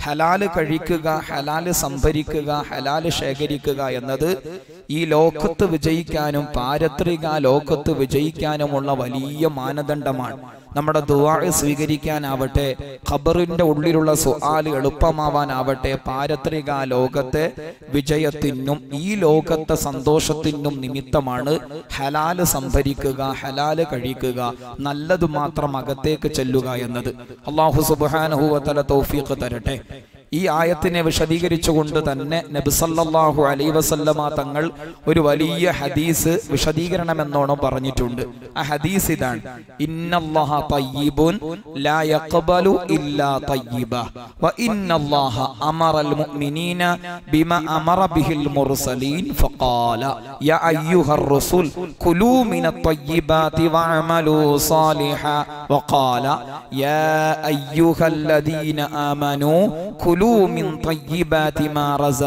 ഹലാല് കഴിക്കുക ഹലാല് സംഭരിക്കുക ഹലാല് ശേഖരിക്കുക എന്നത് ഈ ലോകത്ത് വിജയിക്കാനും പാരത്രിക ലോകത്ത് വിജയിക്കാനുമുള്ള വലിയ മാനദണ്ഡമാണ് നമ്മുടെ ദുവാ സ്വീകരിക്കാനാവട്ടെ ഖബറിന്റെ ഉള്ളിലുള്ള സുആല് എളുപ്പമാവാനാവട്ടെ പാരത്രിക ലോകത്തെ വിജയത്തിനും ഈ ലോകത്തെ സന്തോഷത്തിനും നിമിത്തമാണ് ഹലാല് സംഭരിക്കുക ഹലാല് കഴിക്കുക നല്ലത് മാത്രം അകത്തേക്ക് ചെല്ലുക എന്നത് അള്ളാഹു സുബാനഹുവല തൗഫീഖ് തരട്ടെ ഈ ആയത്തിനെ വിശദീകരിച്ചുകൊണ്ട് തന്നെ നബിസല്ലാഹു അലൈ വസല്ലമ തങ്ങൾ ഒരു വലിയ ഹദീസ് വിശദീകരണം എന്നോണം പറഞ്ഞിട്ടുണ്ട് ആ ഹദീസ് ഇതാണ് ഇന്നല്ലാഹ തയ്യിബുൻ ലാ യഖ്ബലു ഇല്ലാ തയ്യിബ വ ഇന്നല്ലാഹ അമറൽ മുഅ്മിനീന ബിമ അമറ ബിഹിൽ മുർസലീൻ ഫഖാല യാ അയ്യുഹർ റസൂൽ കുലൂ മിനത് തയ്യിബാതി വഅമലൂ സാലിഹാ വഖാല യാ അയ്യുഹല്ലദീന ആമനൂ كلوا من طيبات ما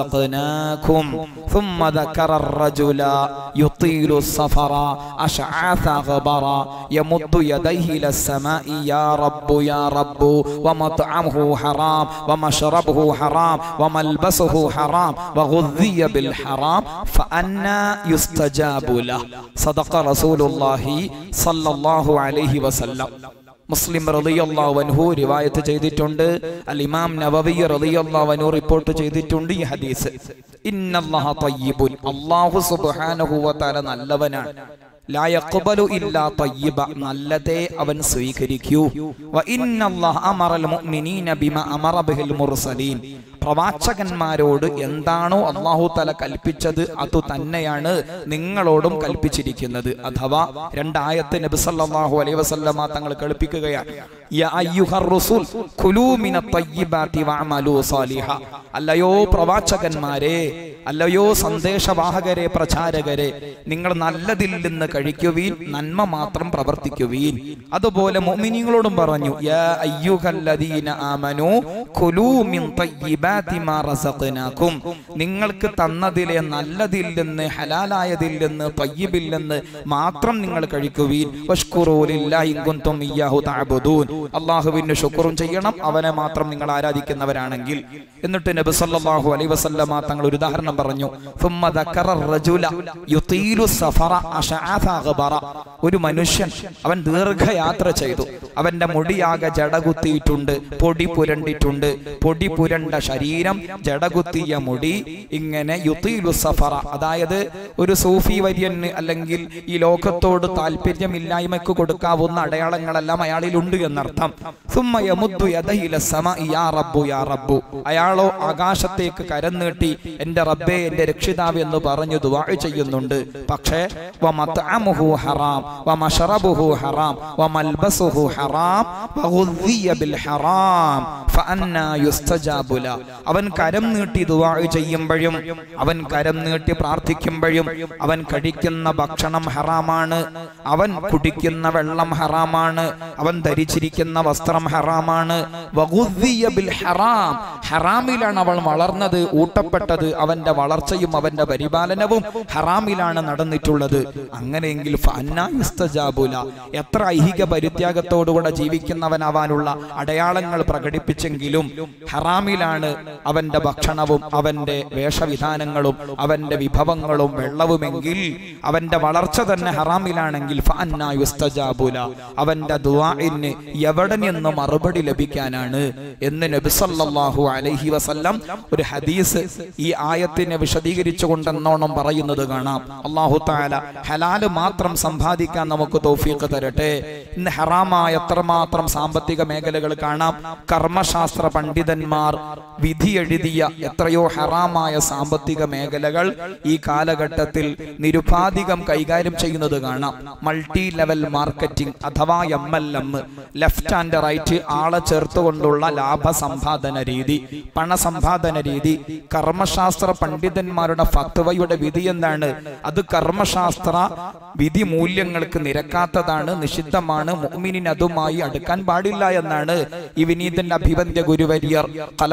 رزقناكم ثم ذكر الرجل يطيل السفر أشعاث غبرا يمد يديه إلى السماء يا رب يا رب ومطعمه حرام ومشربه حرام وملبسه حرام وغذي بالحرام فأنا يستجاب له صدق رسول الله صلى الله عليه وسلم മുസ്ലിം റളിയല്ലാഹു റിവായത്ത് ചെയ്തിട്ടുണ്ട് അൽ ഇമാം നവവി റളിയല്ലാഹു റിപ്പോർട്ട് ചെയ്തിട്ടുണ്ട് ഈ ഹദീസ് ഇന്നല്ലാഹ തയ്യിബുൻ അല്ലാഹു സുബ്ഹാനഹു വ തആല നല്ലവനാണ് ലാ യഖ്ബലു ഇല്ലാ തയ്യിബ നല്ലതേ അവൻ സ്വീകരിക്കൂ വ ഇന്നല്ലാഹ അമറൽ മുഅ്മിനീന ബിമ അമറ ബിഹിൽ മുർസലീൻ പ്രവാചകന്മാരോട് എന്താണോ അള്ളാഹു തല കൽപ്പിച്ചത് അത് തന്നെയാണ് നിങ്ങളോടും കൽപ്പിച്ചിരിക്കുന്നത് അഥവാ രണ്ടായത്ത് നബി സല്ലല്ലാഹു അലൈഹി വസല്ലമ തങ്ങൾ കേൾപ്പിക്കുകയാണ് യാ അയ്യുഹർ റസൂൽ കുലൂ മിന തയ്യിബാതി വഅമലൂ സാലിഹ അല്ലയോ പ്രവാചകന്മാരെ അല്ലയോ സന്ദേശവാഹകരെ പ്രചാരകരെ നിങ്ങൾ നല്ലതിൽ നിന്ന് കഴിക്കുവീൻ നന്മ മാത്രം പ്രവർത്തിക്കുവീൻ അതുപോലെ മുഅ്മിനീങ്ങളോടും പറഞ്ഞു യാ അയ്യുഹല്ലദീന ആമനൂ കുലൂ മിൻ തയ്യിബാതി മാ റസഖ്നാകും നിങ്ങൾക്ക് തന്നതിലെ നല്ലതിൽ നിന്ന് ഹലാലായതിൽ നിന്ന് തയ്യിബിൽ നിന്ന് മാത്രം നിങ്ങൾ കഴിക്കുവീൻ വഷ്കുറൂ ലില്ലാഹി ഇൻ കുൻതും ഇയ്യാഹു തഅബുദൂൻ അല്ലാഹുവിന് ശുക്റും ചെയ്യണം അവനെ മാത്രം നിങ്ങൾ ആരാധിക്കുന്നവരാണെങ്കിൽ എന്നിട്ട് നബി സല്ലല്ലാഹു അലൈഹി വസല്ലമ തങ്ങൾ ഒരു ഉദാഹരണം പറഞ്ഞു ثم ذكر الرجل يطيل السفر أشعث غبر ഒരു മനുഷ്യൻ അവൻ ദീർഘയാത്ര ചെയ്തു അവന്റെ മുടിയാകെ ജടകുത്തിയിട്ടുണ്ട് പൊടി പുരണ്ടിട്ടുണ്ട് പൊടി പുരണ്ട ശരീരം ജടകുത്തിയ മുടി ഇങ്ങനെ യുത്തീലു സഫറ അതായത് ഒരു സൂഫി വര്യന് അല്ലെങ്കിൽ ഈ ലോകത്തോട് താല്പര്യമില്ലായ്മയ്ക്ക് കൊടുക്കാവുന്ന അടയാളങ്ങളെല്ലാം അയാളിലുണ്ട് എന്നർത്ഥം സുമ്മ യമുദ്ദു യദഹില സമഇ യാ റബ്ബു യാ റബ്ബു അയാളോ ആകാശത്തേക്ക് കരം നീട്ടി എന്റെ റബ്ബേ എന്റെ രക്ഷിതാവ് എന്ന് പറഞ്ഞു ദുആ ചെയ്യുന്നുണ്ട് പക്ഷേ വമത്അമുഹു ഹറാം വമശറബുഹു ഹറാം വമൽബസുഹു ഹറാം വഗുദ്ദിയ ബിൽ ഹറാം ഫഅന്നാ യുസ്തജാബു ല. അവൻ കരം നീട്ടി ദുആ ചെയ്യുമ്പോഴും അവൻ കരം നീട്ടി പ്രാർത്ഥിക്കുമ്പോഴും അവൻ കഴിക്കുന്ന ഭക്ഷണം ഹറാമാണ് അവൻ കുടിക്കുന്ന വെള്ളം ഹറാമാണ് അവൻ ധരിച്ചിരിക്കുന്ന വസ്ത്രം ഹറാമാണ് വഗുദ്ദിയ ബിൽ ഹറാം ഹറാമിലാണ് അവൾ വളർന്നത് ഊട്ടപ്പെട്ടത് അവന്റെ വളർച്ചയും അവന്റെ പരിപാലനവും ഹറാമിലാണ് നടന്നിട്ടുള്ളത് അങ്ങനെയെങ്കിൽ ഫഅന്നാ യുസ്തജാബുല എത്ര ഐഹിക പരിത്യാഗത്തോടുകൂടെ ജീവിക്കുന്നവനാവാനുള്ള അടയാളങ്ങൾ പ്രകടിപ്പിച്ചെങ്കിലും ഹറാമിലാണ് അവന്റെ ഭക്ഷണവും അവന്റെ വേഷവിധാനങ്ങളും അവന്റെ വിഭവങ്ങളും വെള്ളവുമെങ്കിൽ അവന്റെ വളർച്ച തന്നെ ഹറാമിലാണെങ്കിൽ ഫഅന്നാ യുസ്തജാബുല അവന്റെ ദുആഇന് എവിടെ നിന്ന് മറുപടി ലഭിക്കാനാണ് എന്ന് നബി സല്ലല്ലാഹു അലൈഹി വസല്ലം ഒരു ഹദീസ് ഈ ആയത്തിനെ വിശദീകരിച്ചുകൊണ്ടെന്നോണം പറയുന്നത് കാണാം അള്ളാഹു താല ഹലാല് മാത്രം സമ്പാദിക്കാൻ നമുക്ക് തൗഫീഖ് തരട്ടെ ഇന്ന് ഹറാമായ എത്രമാത്രം സാമ്പത്തിക മേഖലകൾ കാണാം കർമ്മശാസ്ത്ര പണ്ഡിതന്മാർ വിധി എഴുതിയ എത്രയോ ഹറാമായ സാമ്പത്തിക മേഖലകൾ ഈ കാലഘട്ടത്തിൽ നിരുപാധികം കൈകാര്യം ചെയ്യുന്നത് കാണാം മൾട്ടി ലെവൽ മാർക്കറ്റിംഗ് അഥവാ M L M left and right ആളെ ചേർത്തുകൊണ്ടുള്ള ലാഭ സമ്പാദന രീതി പണസമ്പാദന രീതി കർമ്മശാസ്ത്ര പണ്ഡിതന്മാരുടെ ഫത്വയുടെ വിധി എന്താണ് അത് കർമ്മശാസ്ത്ര വിധി മൂല്യങ്ങൾക്ക് നിരക്കാത്തതാണ് നിഷിദ്ധമാണ് മുഅ്മിനിന് അതുമായി അടുക്കാൻ പാടില്ല എന്നാണ് ഈ വിനീതന്റെ അഭിവന്ദ്യ ഗുരുവര്യർ കലമുൽ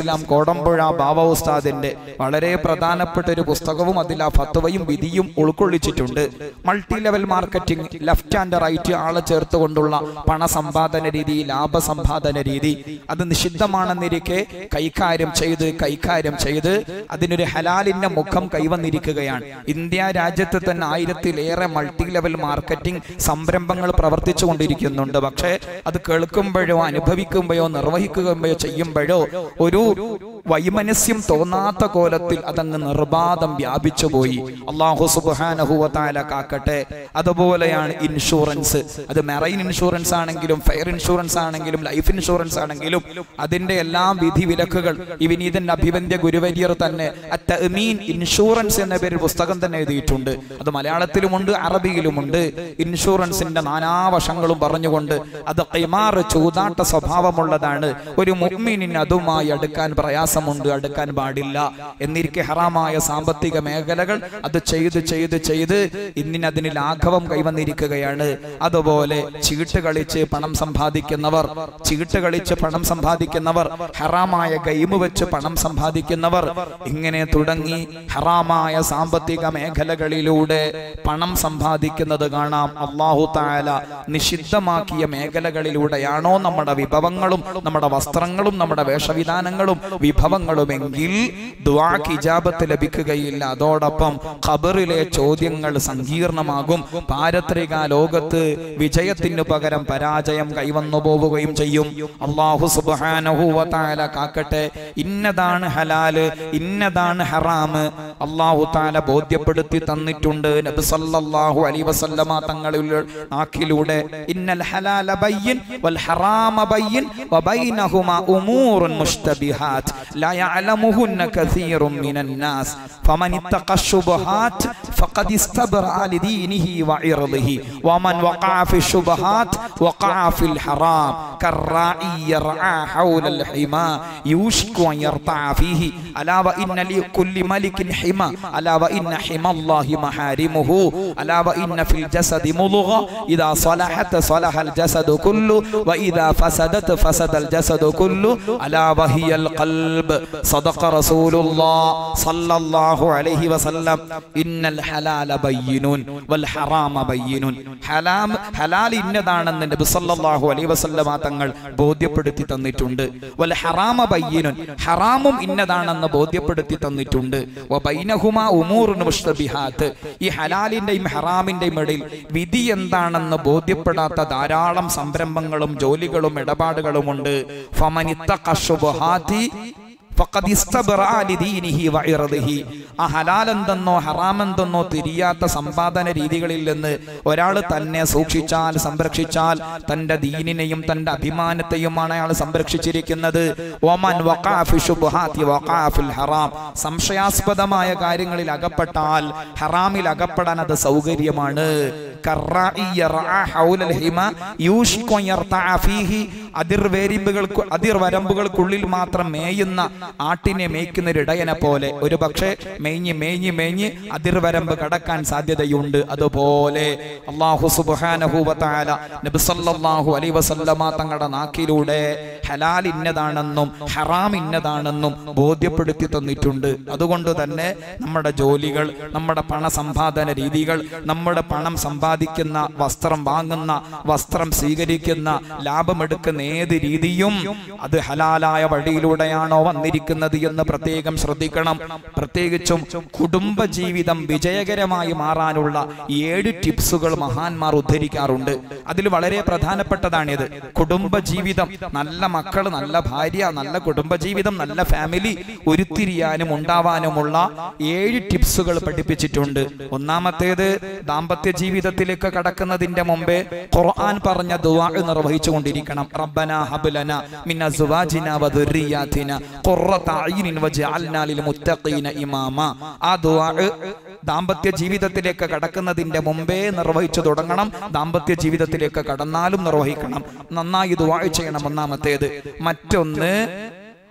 ഇസ്ലാം കോടമ്പുഴ ബാബ ഉസ്താദിന്റെ വളരെ പ്രധാനപ്പെട്ട ഒരു പുസ്തകവും അതിൽ ആ ഫത്വയും വിധിയും ഉൾക്കൊള്ളിച്ചിട്ടുണ്ട് multi level marketing left and right ആളെ ചേർത്തുകൊണ്ടുള്ള പണസമ്പാദന രീതി ലാഭസമ്പാദന രീതി അത് നിഷിദ്ധമാണെന്നിരിക്കെ കൈകാര്യം ചെയ്ത് കൈകാര്യം ചെയ്ത് അതിനൊരു ഹലാലിന്റെ മുഖം കൈവന്നിരിക്കുകയാണ് ഇന്ത്യ രാജ്യത്ത് തന്നെ ആയിരത്തിലേറെ മൾട്ടി ലെവൽ മാർക്കറ്റിംഗ് സംരംഭങ്ങൾ പ്രവർത്തിച്ചു കൊണ്ടിരിക്കുന്നുണ്ട് പക്ഷേ അത് കേൾക്കുമ്പോഴോ അനുഭവിക്കുമ്പോഴോ നിർവഹിക്കുകയോ ചെയ്യുമ്പോഴോ ഒരു വൈമനസ്യം തോന്നാത്ത കോലത്തിൽ അതങ്ങ് നിർബാധം വ്യാപിച്ചു പോയി അള്ളാഹു സുബാനഹുവത്താല കാക്കട്ടെ അതുപോലെയാണ് ഇൻഷുറൻസ് അത് മെറൈൻ ഇൻഷുറൻസ് ആണെങ്കിലും ഫെയർ ഇൻഷുറൻസ് ആണെങ്കിലും ലൈഫ് ഇൻഷുറൻസ് ആണെങ്കിലും അതിന്റെ എല്ലാം വിധി വിലക്കുകൾ ഈ വിനീതന്റെ അഭിവന്ദ്യ ഗുരുവര്യർ തന്നെ അറ്റമീൻ ഇൻഷുറൻസ് എന്ന പേരിൽ പുസ്തകം തന്നെ എഴുതിയിട്ടുണ്ട് അത് മലയാളത്തിലുമുണ്ട് അറബിയിലുമുണ്ട് ഇൻഷുറൻസിന്റെ നാനാവശങ്ങളും പറഞ്ഞുകൊണ്ട് അത് കൈമാർ ചൂതാട്ട സ്വഭാവമുള്ളതാണ് ഒരു മുഅ്മിനിന് അതുമായി അടുക്കാൻ പ്രയാസമുണ്ട് അടുക്കാൻ പാടില്ല എന്നിരിക്കെ ഹറാമായ സാമ്പത്തിക മേഖലകൾ അത് ചെയ്ത് ചെയ്ത് ചെയ്ത് ഇന്നിനതിന് ലാഘവം കൈവന്നിരിക്കുകയാണ് അതുപോലെ ചീട്ട് കളിച്ച് പണം സമ്പാദിക്കുന്നവർ ചീട്ട് കളിച്ച് പണം സമ്പാദിക്കുന്നവർ ഹറാമായ ഗെയിം വെച്ച് പണം സമ്പാദിക്കുന്നവർ ഇങ്ങനെ തുടങ്ങി ഹറാമായ സാമ്പത്തിക മേഖലകളിലൂടെ പണം സമ്പാദിക്കുന്നത് കാണാം അള്ളാഹു താല നിഷിദ്ധമാക്കിയ മേഖലകളിലൂടെയാണോ നമ്മുടെ വിഭവങ്ങളും നമ്മുടെ വസ്ത്രങ്ങളും നമ്മുടെ വേഷവിധാനങ്ങളും വിഭവങ്ങളുമെങ്കിൽ ദുആക്ക് ഇജാബത്ത് ലഭിക്കുകയില്ല അതോടൊപ്പം ഖബറിലെ ചോദ്യങ്ങൾ സങ്കീർണമാകും പാരത്രിക ലോകത്ത് വിജയത്തിനു പകരം പരാജയം കൈവന്നു പോവുകയും ചെയ്യും അള്ളാഹു സുബ്ഹാനഹു വ തആല കാക്കട്ടെ ഇന്നതാണ് ഹലാല് ഇന്നതാണ് ഹറാമ് അള്ളാഹു താല ബോധ്യപ്പെടുത്തി തന്നിട്ടുണ്ട് നബി സല്ലല്ലാഹു അലൈഹി വസല്ലമ തങ്ങളുടെ നാക്കിലൂടെ ഇന്നൽ ഹലാല ബയ്യിൻ വൽ ഹറാമ ബയ്യിൻ വബൈനഹുമാ ഉമൂറുൻ മുഷ്തബിഹാത്ത് لا يعلمهن كثير من الناس فمن اتقى الشبهات فقد استبرأ لدينه وعرضه ومن وقع في الشبهات وقع في الحرام كالراعي يرعى حول الحمى يوشك أن يرتع فيه ألا وإن لكل ملك حمى ألا وإن حمى الله محارمه ألا وإن في الجسد مضغة إذا صلحت صلح الجسد كله وإذا فسدت فسد الجسد كله ألا وهي القلب صدق رسول الله صلى الله عليه وسلم إن الحلال بين والحرام بين حلام حلال ഇന്നതാണെന്ന് നബി സല്ലല്ലാഹു അലൈഹി വസല്ലമ തങ്ങൾ ബോധ്യപ്പെടുത്തി തന്നിട്ടുണ്ട് വൽ ഹറാമ ബയ്യിനുൻ ഹറാമും ഇന്നതാണെന്ന് ബോധ്യപ്പെടുത്തി തന്നിട്ടുണ്ട് വ ബൈനഹുമാ ഉമൂറുൻ മുഷ്തബിഹാത്ത് ഈ ഹലാലിന്റെയും ഹറാമിന്റെയും ഇടയിൽ വിധി എന്താണെന്ന് ബോധ്യപ്പെടാത്ത ധാരാളം സംരംഭങ്ങളും ജോലികളും ഇടപാടുകളുമുണ്ട് ഫമനിത്തഖ ശുബ്ഹാത്തി ഫഖദ് ഇസ്തബ്റഅ ലിദീനിഹി വഇർദിഹി. ആ ഹലാൽ എന്തെന്നോ ഹറാം എന്തെന്നോ തിരിയാത്ത സമ്പാദന രീതികളിൽ നിന്ന് ഒരാൾ തന്നെ സൂക്ഷിച്ചാൽ സംരക്ഷിച്ചാൽ തന്റെ ദീനിനെയും തന്റെ അഭിമാനത്തെയുമാണ് അയാൾ സംരക്ഷിച്ചിരിക്കുന്നത് ഒമൻ വഖഅ ഫി ശുബ്ഹാത്തി വഖഅ ഫിൽ ഹറാം സംശയാസ്പദമായ കാര്യങ്ങളിൽ അകപ്പെട്ടാൽ ഹറാമിൽ അകപ്പെടാൻ അത് സൗകര്യമാണ് കർറാഇ യർഅ ഹൗലൽ ഹിമ യൂഷിക്കു അൻ യർതഅ ഫീഹി അതിർവേരിമ്പുകൾക്ക് അതിർവരമ്പുകൾക്കുള്ളിൽ മാത്രം മേയുന്ന ആട്ടിനെ മേയ്ക്കുന്ന ഒരു ഇടയനെ പോലെ ഒരു പക്ഷേ മേഞ്ഞ് മേഞ്ഞ് മേഞ്ഞ് അതിർവരമ്പ് കടക്കാൻ സാധ്യതയുണ്ട് അതുപോലെ അള്ളാഹു സുബാനഹുവല നബിസല്ലാഹു അലൈ വസല്ലമ തങ്ങളുടെ നാക്കിലൂടെ ഹലാൽ ഇന്നതാണെന്നും ഹറാം ഇന്നതാണെന്നും ബോധ്യപ്പെടുത്തി തന്നിട്ടുണ്ട് അതുകൊണ്ട് തന്നെ നമ്മുടെ ജോലികൾ നമ്മുടെ പണ സമ്പാദന രീതികൾ നമ്മുടെ പണം സമ്പാദിക്കുന്ന വസ്ത്രം വാങ്ങുന്ന വസ്ത്രം സ്വീകരിക്കുന്ന ലാഭമെടുക്കുന്ന ഏത് രീതിയും അത് ഹലാലായ വഴിയിലൂടെയാണോ വന്നിരിക്കുന്നത് എന്ന് പ്രത്യേകം ശ്രദ്ധിക്കണം പ്രത്യേകിച്ചും കുടുംബ ജീവിതം വിജയകരമായി മാറാനുള്ള ഏഴ് ടിപ്സുകൾ മഹാന്മാർ ഉദ്ധരിക്കാറുണ്ട് അതിൽ വളരെ പ്രധാനപ്പെട്ടതാണിത് കുടുംബ ജീവിതം നല്ല മക്കൾ നല്ല ഭാര്യ നല്ല കുടുംബ ജീവിതം നല്ല ഫാമിലി ഉരുത്തിരിയാനും ഉണ്ടാവാനുമുള്ള ഏഴ് ടിപ്സുകൾ പഠിപ്പിച്ചിട്ടുണ്ട് ഒന്നാമത്തേത് ദാമ്പത്യ ജീവിതത്തിലേക്ക് കടക്കുന്നതിന്റെ മുമ്പേ ഖുർആൻ പറഞ്ഞ ദുആ നിർവഹിച്ചു കൊണ്ടിരിക്കണം റബ്ബന ഹബ്ലന മിൻ അസ്വാജിന വദുർരിയാതിന ഖുർറത അയ്നിൻ വജഅൽനാ ലിൽ മുത്തഖീന ഇമാമ ആ ദുആ ദാമ്പത്യ ജീവിതത്തിലേക്ക് കടക്കുന്നതിന്റെ മുമ്പേ നിർവഹിച്ചു തുടങ്ങണം ദാമ്പത്യ ജീവിതത്തിലേക്ക് കടന്നാലും നിർവഹിക്കണം നന്നായി ദുആ ചെയ്യണം ഒന്നാമത്തേത് മറ്റൊന്ന്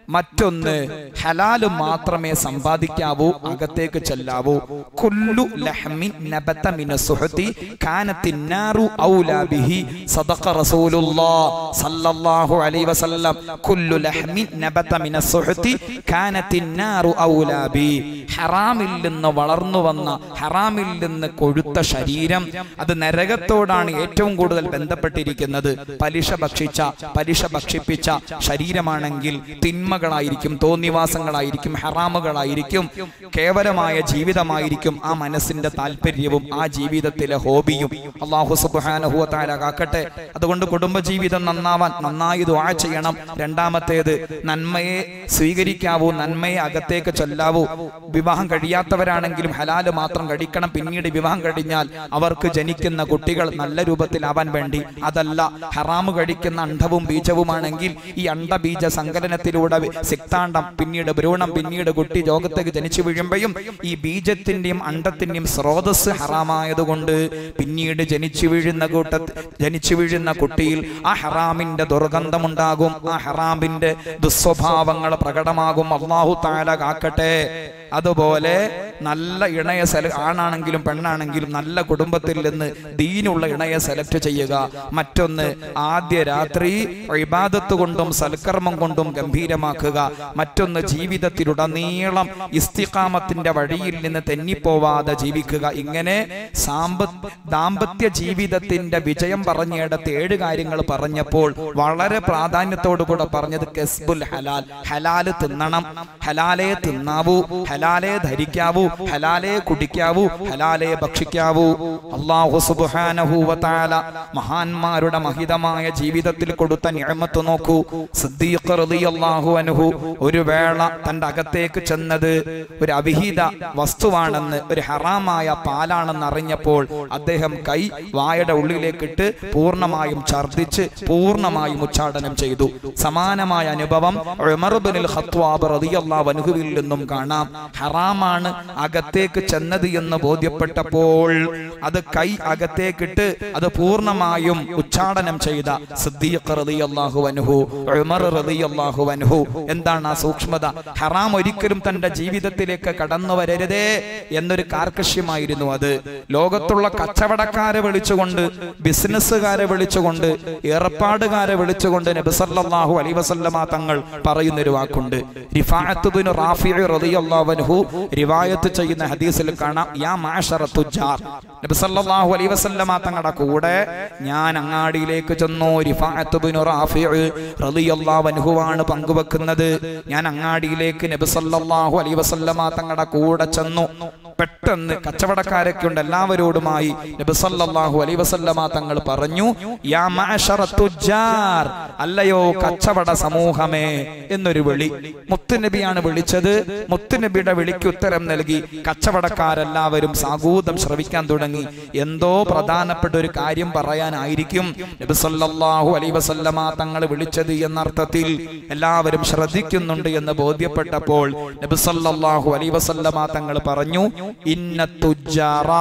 മറ്റൊന്ന് ഹലാല് മാത്രമേ സമ്പാദിക്കാവൂ അകത്തേക്ക് ചെല്ലാവൂ കുല്ലു ലഹ്മിൻ നബത മിന സുഹതി കാനത്തിൻ നാറു ഔലാ ബിഹി സദഖ റസൂലുള്ളാഹ് സല്ലല്ലാഹു അലൈഹി വസല്ലം കുല്ലു ലഹ്മിൻ നബത മിന സുഹതി കാനത്തിൻ നാറു ഔലാ ബി ഹറാമിൽ നിന്ന് വളർന്നു വന്ന ഹറാമിൽ നിന്ന് കൊഴുത്ത ശരീരം അത് നരകത്തോടാണ് ഏറ്റവും കൂടുതൽ ബന്ധപ്പെട്ടിരിക്കുന്നത് പലിശ ഭക്ഷിച്ച പലിശ ഭക്ഷിപ്പിച്ച ശരീരമാണെങ്കിൽ തിന്മകളായിരിക്കും തോന്നിവാസങ്ങളായിരിക്കും ഹറാമുകളായിരിക്കും കേവലമായ ജീവിതമായിരിക്കും ആ മനസ്സിന്റെ താല്പര്യവും ആ ജീവിതത്തിലെ ഹോബിയും അള്ളാഹു സുബാനഹുവത്താല കാക്കട്ടെ അതുകൊണ്ട് കുടുംബജീവിതം നന്നാവാൻ നന്നായി ദുആ ചെയ്യണം രണ്ടാമത്തേത് നന്മയെ സ്വീകരിക്കാവൂ നന്മയെ അകത്തേക്ക് ചൊല്ലാവൂ വിവാഹം കഴിയാത്തവരാണെങ്കിലും ഹലാല് മാത്രം കഴിക്കണം പിന്നീട് വിവാഹം കഴിഞ്ഞാൽ അവർക്ക് ജനിക്കുന്ന കുട്ടികൾ നല്ല രൂപത്തിലാവാൻ വേണ്ടി അതല്ല ഹറാമ് കഴിക്കുന്ന അണ്ഡവും ബീജവുമാണെങ്കിൽ ഈ അണ്ഡബീജ സങ്കലനത്തിലൂടെ സിക്താണ്ഡം പിന്നീട് ഭ്രൂണം പിന്നീട് കുട്ടി ലോകത്തേക്ക് ജനിച്ചു വീഴുമ്പോഴും ഈ ബീജത്തിന്റെയും അണ്ഡത്തിന്റെയും സ്രോതസ് ഹറാമായതുകൊണ്ട് പിന്നീട് ജനിച്ചു വീഴുന്ന കൂട്ട ജനിച്ചു വീഴുന്ന കുട്ടിയിൽ ആ ഹറാമിന്റെ ദുർഗന്ധമുണ്ടാകും ആ ഹറാമിന്റെ ദുസ്വഭാവങ്ങൾ പ്രകടമാകും അള്ളാഹു താല കാക്കട്ടെ അതുപോലെ നല്ല ഇണയെ സെല ആണാണെങ്കിലും പെണ്ണാണെങ്കിലും നല്ല കുടുംബത്തിൽ നിന്ന് ദീനുള്ള ഇണയെ സെലക്ട് ചെയ്യുക മറ്റൊന്ന് ആദ്യ രാത്രി ഇബാദത്ത് കൊണ്ടും സൽക്കർമ്മം കൊണ്ടും ഗംഭീരമാക്കുക മറ്റൊന്ന് ജീവിതത്തിലുടനീളം ഇസ്തിഖാമത്തിന്റെ വഴിയിൽ നിന്ന് തെന്നിപ്പോവാതെ ജീവിക്കുക ഇങ്ങനെ സാമ്പ ദാമ്പത്യ ജീവിതത്തിന്റെ വിജയം പറഞ്ഞിടത്ത് ഏഴ് കാര്യങ്ങൾ പറഞ്ഞപ്പോൾ വളരെ പ്രാധാന്യത്തോടു കൂടെ പറഞ്ഞത് കെസ്ബുൽ ഹലാൽ ഹലാല് തിന്നണം ഹലാലെ തിന്നാവൂ ഹലാലെ ധരിക്കാവൂ ഹലാലെ കുടിക്കാവൂ ഹലാലെ ഭക്ഷിക്കാവൂ അള്ളാഹു സുബ്ഹാനഹു വതആല മഹാന്മാരുടെ മഹിതമായ ജീവിതത്തിൽ കൊടുത്ത നിഅമത്ത് നോക്കൂ സിദ്ദീഖ് റളിയല്ലാഹു അൻഹു ഒരു വേള തന്റെ അകത്തേക്ക് ചെന്നത് ഒരു അവിഹിത വസ്തുവാണെന്ന് ഒരു ഹറാമായ പാലാണെന്ന് അറിഞ്ഞപ്പോൾ അദ്ദേഹം കൈ വായുടെ ഉള്ളിലേക്കിട്ട് പൂർണ്ണമായും ഛർദിച്ച് പൂർണ്ണമായും ഉച്ചാടനം ചെയ്തു സമാനമായ അനുഭവം ഉമർ ഇബ്നുൽ ഖത്വാബ് റളിയല്ലാഹു അൻഹുവിൽ നിന്നും കാണാം ഹറാമാണ് അകത്തേക്ക് ചെന്നത് എന്ന് ബോധ്യപ്പെട്ടപ്പോൾ അത് കൈ അകത്തേക്കിട്ട് അത് പൂർണ്ണമായും ഉച്ചാടനം ചെയ്ത സിദ്ദീഖ് റളിയല്ലാഹു അൻഹു ഉമർ റളിയല്ലാഹു അൻഹു എന്താണ് ആ സൂക്ഷ്മത ഹറാം ഒരിക്കലും തന്റെ ജീവിതത്തിലേക്ക് കടന്നു വരരുതേ എന്നൊരു കാർക്കശ്യമായിരുന്നു അത് ലോകത്തുള്ള കച്ചവടക്കാരെ വിളിച്ചുകൊണ്ട് ബിസിനസ്സുകാരെ വിളിച്ചുകൊണ്ട് ഏർപ്പാടുകാരെ വിളിച്ചുകൊണ്ട് നബി സല്ലല്ലാഹു അലൈഹി വസല്ലമ തങ്ങൾ പറയുന്നൊരു വാക്കുണ്ട് റിഫാഅത്ത് ബിൻ റാഫി റളിയല്ലാഹു അൻഹു റിവായത്ത് ചെയ്യുന്ന ഹദീസിൽ കാണാം യാ മാഷറ തുജാർ നബി സല്ലല്ലാഹു അലൈഹി വസല്ലമ തങ്ങളുടെ കൂടെ ഞാൻ അങ്ങാടിയിലേക്ക് ചെന്നു റിഫാഅത്ത് ബിൻ റാഫി റളിയല്ലാഹു അൻഹു ആണ് പങ്കുവെക്കുന്നത് ഞാൻ അങ്ങാടിയിലേക്ക് നബി സല്ലല്ലാഹു അലൈഹി വസല്ലമ തങ്ങളുടെ കൂടെ ചെന്നു പെട്ടെന്ന് കച്ചവടക്കാരൊക്കെ ഉണ്ട് എല്ലാവരോടുമായി നബി സല്ലല്ലാഹു അലൈഹി വസല്ലമ തങ്ങൾ പറഞ്ഞു യാ മഅശറ തുജാർ അല്ലയോ കച്ചവട സമൂഹമേ എന്നൊരു വിളി മുത്തുനബിയാണ് വിളിച്ചത് മുത്തുനബിയുടെ വിളിക്ക് ഉത്തരം നൽകി കച്ചവടക്കാരെല്ലാവരും സാഗൂതം ശ്രവിക്കാൻ തുടങ്ങി എന്തോ പ്രധാനപ്പെട്ട ഒരു കാര്യം പറയാനായിരിക്കും നബി സല്ലല്ലാഹു അലൈഹി വസല്ലമ തങ്ങൾ വിളിച്ചത് എന്നർത്ഥത്തിൽ എല്ലാവരും ശ്രദ്ധിക്കുന്നുണ്ട് എന്ന് ബോധ്യപ്പെട്ടപ്പോൾ നബി സല്ലല്ലാഹു അലൈഹി വസല്ലമ തങ്ങൾ പറഞ്ഞു ഇന്ന തുജാറ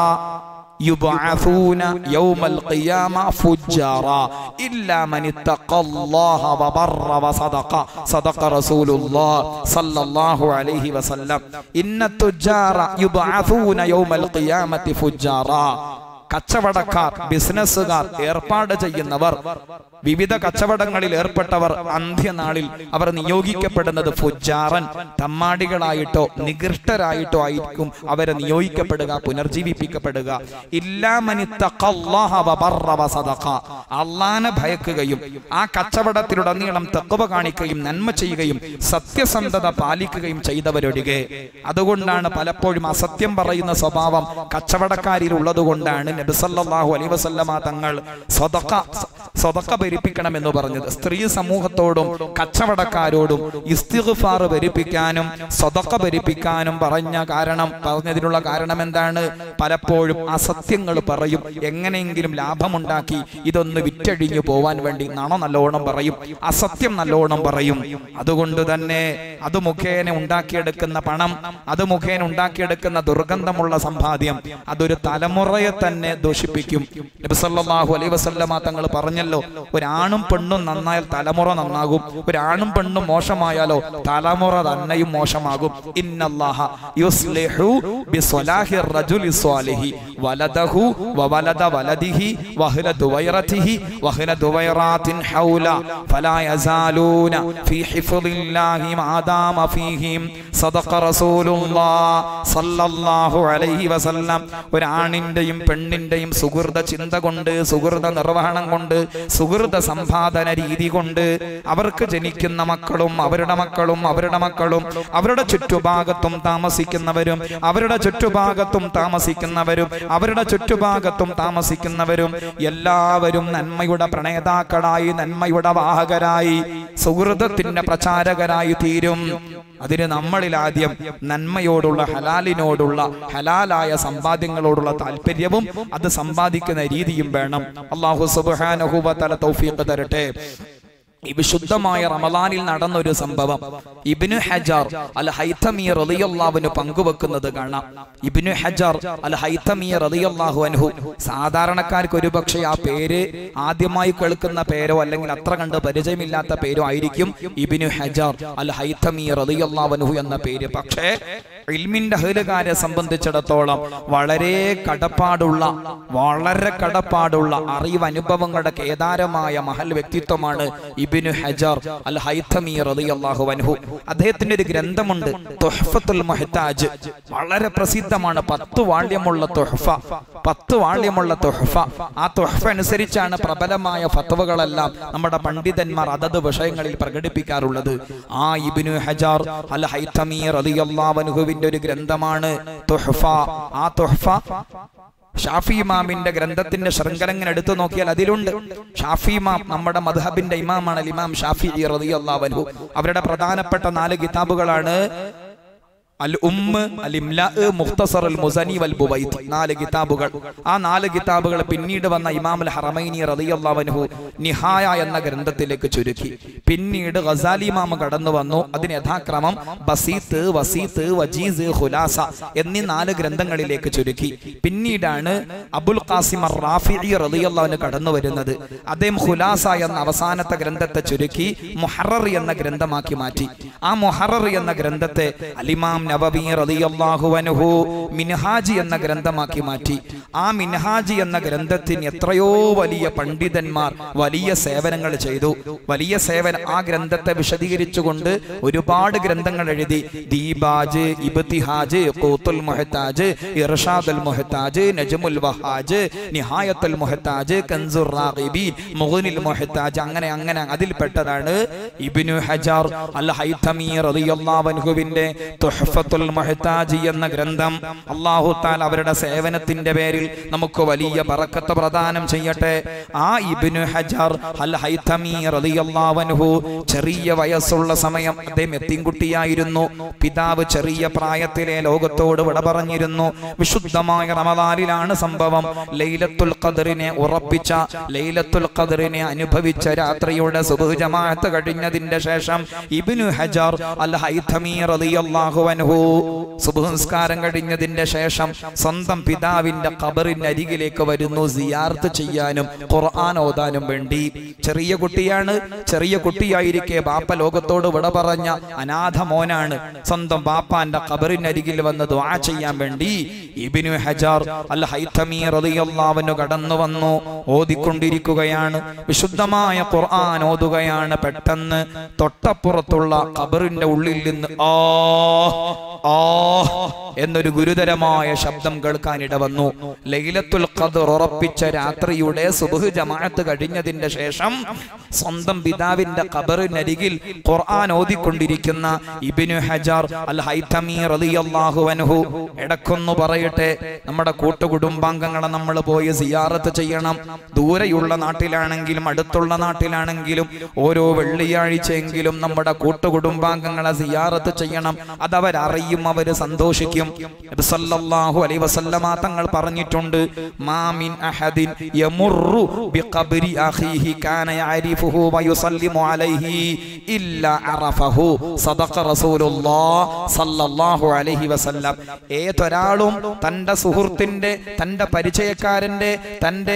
يبعثون يوم القيامة فجارا إلا من اتقى الله وبر وصدق صدق رسول الله صلى الله عليه وسلم إن التجار يبعثون يوم القيامة فجارا കച്ചവടക്കാർ ബിസിനസ്സുകാർ ഏർപ്പാട് ചെയ്യുന്നവർ വിവിധ കച്ചവടങ്ങളിൽ ഏർപ്പെട്ടവർ അന്ത്യനാളിൽ അവർ നിയോഗിക്കപ്പെടുന്നത് ഫുജാറൻ തമ്മാടികളായിട്ടോ നികൃഷ്ടരായിട്ടോ ആയിരിക്കും അവരെ നിയോഗിക്കപ്പെടുക പുനർജീവിപ്പിക്കപ്പെടുക അള്ളാനെ ഭയക്കുകയും ആ കച്ചവടത്തിലുടനീളം തെക്കുവ കാണിക്കുകയും നന്മ ചെയ്യുകയും സത്യസന്ധത പാലിക്കുകയും ചെയ്തവരൊഴികെ അതുകൊണ്ടാണ് പലപ്പോഴും അസത്യം പറയുന്ന സ്വഭാവം കച്ചവടക്കാരിൽ ഉള്ളതുകൊണ്ടാണ് നബിസല്ലാഹു അലൈ വസല്ലമ തങ്ങൾ സ്വതക്ക സ്വതക്ക ഭരിപ്പിക്കണം എന്ന് പറഞ്ഞത് സ്ത്രീ സമൂഹത്തോടും കച്ചവടക്കാരോടും ഇസ്തിഗ്ഫാർ ഭരിപ്പിക്കാനും സ്വതക്ക ഭരിപ്പിക്കാനും പറഞ്ഞ കാരണം പറഞ്ഞതിനുള്ള കാരണം എന്താണ് പലപ്പോഴും അസത്യങ്ങൾ പറയും എങ്ങനെയെങ്കിലും ലാഭമുണ്ടാക്കി ഇതൊന്ന് വിറ്റഴിഞ്ഞു പോവാൻ വേണ്ടി നാണോ നല്ലോണം പറയും അസത്യം നല്ലോണം പറയും അതുകൊണ്ട് തന്നെ അത് മുഖേന ഉണ്ടാക്കിയെടുക്കുന്ന പണം അത് മുഖേന ഉണ്ടാക്കിയെടുക്കുന്ന ദുർഗന്ധമുള്ള സമ്പാദ്യം അതൊരു തലമുറയെ തന്നെ ദോഷിപ്പിക്കും നബി സല്ലല്ലാഹു അലൈഹി വസല്ലമ തങ്ങൾ പറഞ്ഞല്ലോ പറഞ്ഞല്ലോ ഒരാണും പെണ്ണും നന്നായാൽ തലമുറ നന്നാകും ഒരാണും പെണ്ണും മോശമായാലോ തലമുറ തന്നെയും മോശമാകും ഇന്നല്ലാഹ യുസ്ലിഹു ബിസ്വലാഹി റജുലി സ്വാലിഹി വലദഹു വവലദ വലദിഹി വഹ്ല ദുവൈറതിഹി വഹ്ല ദുവൈറാത്തിൻ ഹൗല ഫലാ യസാലൂന ഫീ ഹിഫ്ളില്ലാഹി മാദാമ ഫീഹിം സദഖ റസൂലുള്ളാഹ് സല്ലല്ലാഹു അലൈഹി വസല്ലം ഒരാണിന്റെയും പെണ്ണിന്റെയും സുഹൃത ചിന്ത കൊണ്ട് സുഹൃത നിർവഹണം കൊണ്ട് സുഹൃത സമ്പാദന രീതി കൊണ്ട് അവർക്ക് ജനിക്കുന്ന മക്കളും അവരുടെ മക്കളും അവരുടെ മക്കളും അവരുടെ ചുറ്റുഭാഗത്തും താമസിക്കുന്നവരും അവരുടെ ചുറ്റുഭാഗത്തും താമസിക്കുന്നവരും അവരുടെ ചുറ്റുഭാഗത്തും താമസിക്കുന്നവരും എല്ലാവരും നന്മയുടെ പ്രണേതാക്കളായി നന്മയുടെ വാഹകരായി സുഹൃതത്തിന്റെ പ്രചാരകരായി തീരും അതിന് നമ്മളിൽ ആദ്യം നന്മയോടുള്ള ഹലാലിനോടുള്ള ഹലാലായ സമ്പാദ്യങ്ങളോടുള്ള താല്പര്യവും അത് സമ്പാദിക്കുന്ന രീതിയും വേണം അള്ളാഹു സുബാനഹുബ തല തൗഫീഖ് തരട്ടെ ഈ വിശുദ്ധമായ റമദാനിൽ നടന്ന ഒരു സംഭവം ഇബ്നു ഹജാർ അൽ ഹൈത്തമി റളിയല്ലാഹുവിന് പങ്കുവെക്കുന്നത് കാണാം ഇബ്നു ഹജാർ അൽ ഹൈത്തമി റളിയല്ലാഹു അൻഹു സാധാരണക്കാർക്ക് ഒരുപക്ഷെ ആ പേര് ആദ്യമായി കേൾക്കുന്ന പേരോ അല്ലെങ്കിൽ അത്ര കണ്ട് പരിചയമില്ലാത്ത പേരോ ആയിരിക്കും ഇബ്നു ഹജാർ അൽ ഹൈത്തമി റളിയല്ലാഹു അൻഹു എന്ന പേര് പക്ഷേ ഇൽമിന്റെ അഹലുകാരെ സംബന്ധിച്ചിടത്തോളം വളരെ കടപ്പാടുള്ള വളരെ കടപ്പാടുള്ള അറിവ് അനുഭവങ്ങളുടെ കേദാരമായ മഹൽ വ്യക്തിത്വമാണ് ഇബിനു ഹജർ അൽ ഹൈത്തമി റളിയല്ലാഹു അൻഹു അദ്ദേഹത്തിന്റെ ഒരു ഗ്രന്ഥമുണ്ട് തുഹ്ഫത്തുൽ മുഹ്താജ് വളരെ പ്രസിദ്ധമാണ് പത്ത് വാള്യമുള്ള തുഹ്ഫ പത്ത് വാള്യമുള്ള തുഹ്ഫ ആ തുഹ്ഫ അനുസരിച്ചാണ് പ്രബലമായ ഫത്വകളെല്ലാം നമ്മുടെ പണ്ഡിതന്മാർ അതത് വിഷയങ്ങളിൽ പ്രകടിപ്പിക്കാറുള്ളത് ആ ഇബിനു ഹജാർ അൽ ഹൈത്തമി റളിയല്ലാഹു അൻഹുവിന്റെ ഒരു ഗ്രന്ഥമാണ് തുഹ്ഫ ആ തുഹ്ഫ ഷാഫി ഇമാമിന്റെ ഗ്രന്ഥത്തിന്റെ ശൃംഖലങ്ങനെ എടുത്തു നോക്കിയാൽ അതിലുണ്ട് ഷാഫി ഇമാം നമ്മുടെ മദ്ഹബിന്റെ ഇമാമാണ് അൽ ഇമാം ഷാഫി റളിയല്ലാഹു അൻഹു അവരുടെ പ്രധാനപ്പെട്ട നാല് കിതാബുകളാണ് അൽ ഉമ്മ് അൽ ഇംലാ മുഖ്തസർ അൽ മുസനി വൽ ബുവൈത്ത് നാല് കിതാബുകൾ ആ നാല് കിതാബുകൾ പിന്നീട് വന്ന ഇമാം അൽ ഹറമൈനി റളിയല്ലാഹു അൻഹു നിഹായ എന്ന ഗ്രന്ഥത്തിലേക്ക് ചുരുക്കി പിന്നീട് ഗസാലി ഇമാം കടന്നു വന്നു അതിന് യഥാക്രമം ബസീത്ത് വസീത്ത് വജീസ് ഖുലാസ എന്നീ നാല് ഗ്രന്ഥങ്ങളിലേക്ക് ചുരുക്കി പിന്നീടാണ് അബുൽ ഖാസിം അർ റാഫിഇ റളിയല്ലാഹു കടന്നു വരുന്നത് അദ്ദേഹം ഖുലാസ എന്ന അവസാനത്തെ ഗ്രന്ഥത്തെ ചുരുക്കി മുഹറർ എന്ന ഗ്രന്ഥമാക്കി മാറ്റി ആ മുഹറർ എന്ന ഗ്രന്ഥത്തെ അലിമാം നബബി റളിയല്ലാഹു അൻഹു മിൻഹാജി എന്ന ഗ്രന്ഥമാക്കി മാറ്റി ആ മിൻഹാജി എന്ന ഗ്രന്ഥത്തിന് എത്രയോ വലിയ പണ്ഡിതന്മാർ വലിയ സേവനങ്ങൾ ചെയ്തു വലിയ സേവനം ആ ഗ്രന്ഥത്തെ വിശദീകരിച്ചുകൊണ്ട് ഒരുപാട് ഗ്രന്ഥങ്ങൾ എഴുതി ദീബാജ് ഇബ്തിഹാജ് ഖൂത്തുൽ മുഹ്താജ് ഇർഷാദുൽ മുഹ്താജ് നജ്മുൽ വഹാജ് നിഹായത്തുൽ മുഹ്താജ് കൻസുർ റാഗിബീൻ മുഗ്നിൽ മുഹ്താജ് അങ്ങനെ അങ്ങനെ അതിൽപ്പെട്ടതാണ് ഇബ്നു ഹജാർ അൽ ഹൈതമി റളിയല്ലാഹു അൻഹുവിന്റെ തുഹ്ഫത്തുൽ മുഹ്താജി എന്ന ഗ്രന്ഥം അല്ലാഹു തആല അവരുടെ സേവനത്തിന്റെ പേരിൽ നമുക്ക് വലിയ ബറക്കത്ത് പ്രദാനം ചെയ്യട്ടെ ആ ഇബ്നു ഹജാർ അൽ ഹൈതമി റളിയല്ലാഹു അൻഹു ചെറിയ വയസ്സുള്ള സമയം അദ്ദേഹം എത്തിൻകുട്ടിയായിരുന്നു പിതാവ് ചെറിയ പ്രായത്തിലെ ലോകത്തോട് വിട പറഞ്ഞിരുന്നു വിശുദ്ധമായ റമദാനിലാണ് സംഭവം ലൈലത്തുൽ ഖദറിനെ ഉറപ്പിച്ച ലൈലത്തുൽ ഖദറിനെ അനുഭവിച്ച രാത്രിയുടെ സുബ്ഹ് ജമാഅത്ത് കഴിഞ്ഞതിന്റെ ശേഷം ഇബ്നു ഹജാർ അൽ ഹൈതമി റളിയല്ലാഹു അൻഹു സുബ്ഹ് നിസ്കാരം കഴിഞ്ഞതിന്റെ ശേഷം സ്വന്തം പിതാവിന്റെ ഖബറിനരികിലേക്ക് വരുന്നു സിയാർത്ത് ചെയ്യാനും ഖുർആൻ ഓതാനും വേണ്ടി ചെറിയ കുട്ടിയാണ് ചെറിയ കുട്ടിയായിരിക്കെ ബാപ്പ ലോകത്തോട് വിട പറഞ്ഞ അനാഥ മോനാണ് സ്വന്തം ബാപ്പാന്റെ ഖബറിനരികിൽ വന്ന് ദുആ ചെയ്യാൻ വേണ്ടി ഇബ്നു ഹജാർ അൽ ഹൈതമി റളിയല്ലാഹു അൻഹു കടന്നു വന്നു ഓതിക്കൊണ്ടിരിക്കുകയാണ് വിശുദ്ധമായ ഖുർആൻ ഓതുകയാണ് പെട്ടെന്ന് തൊട്ടപ്പുറത്തുള്ള ഖബറിന്റെ ഉള്ളിൽ നിന്ന് ആ ആ എന്നൊരു ഗുരുതരമായ ശബ്ദം കേൾക്കാൻ ഇടവന്നു ലൈലത്തുൽ ഖദർ ഉറപ്പിച്ച രാത്രിയുടെ സുബ്ഹ് ജമാഅത്ത് കഴിഞ്ഞതിന്റെ ശേഷം സ്വന്തം പിതാവിന്റെ ഖബറിനരികിൽ ഖുർആൻ ഓതിക്കൊണ്ടിരിക്കുന്ന ഇബ്നു ഹജാർ അൽ ഹൈതമി റളിയല്ലാഹു അൻഹു ഇടക്കൊന്നു പറയട്ടെ നമ്മുടെ കൂട്ടുകുടുംബാംഗങ്ങളെ നമ്മൾ പോയി സിയാറത്ത് ചെയ്യണം ദൂരെയുള്ള നാട്ടിലാണെങ്കിലും അടുത്തുള്ള നാട്ടിലാണെങ്കിലും ഓരോ വെള്ളിയാഴ്ചയെങ്കിലും നമ്മുടെ കൂട്ടുകുടുംബാംഗങ്ങളെ സിയാറത്ത് ചെയ്യണം അതവരറിയും അവര് സന്തോഷിക്കും നബി സല്ലല്ലാഹു അലൈഹി വസല്ലമ തങ്ങൾ പറഞ്ഞിട്ടുണ്ട് മാമിൻ അഹദിൻ യമുറു ബിഖബ്രി അഖീഹി കാന യഅരിഫുഹു വയുസല്ലിമു അലൈഹി ഇല്ലാ അറഫഹു സദഖ റസൂലുള്ളാഹ് സല്ലല്ലാഹു അലൈഹി വസല്ലം ഏതൊരാളും തന്റെ സുഹൃത്തിന്റെ തന്റെ പരിചയക്കാരന്റെ തന്റെ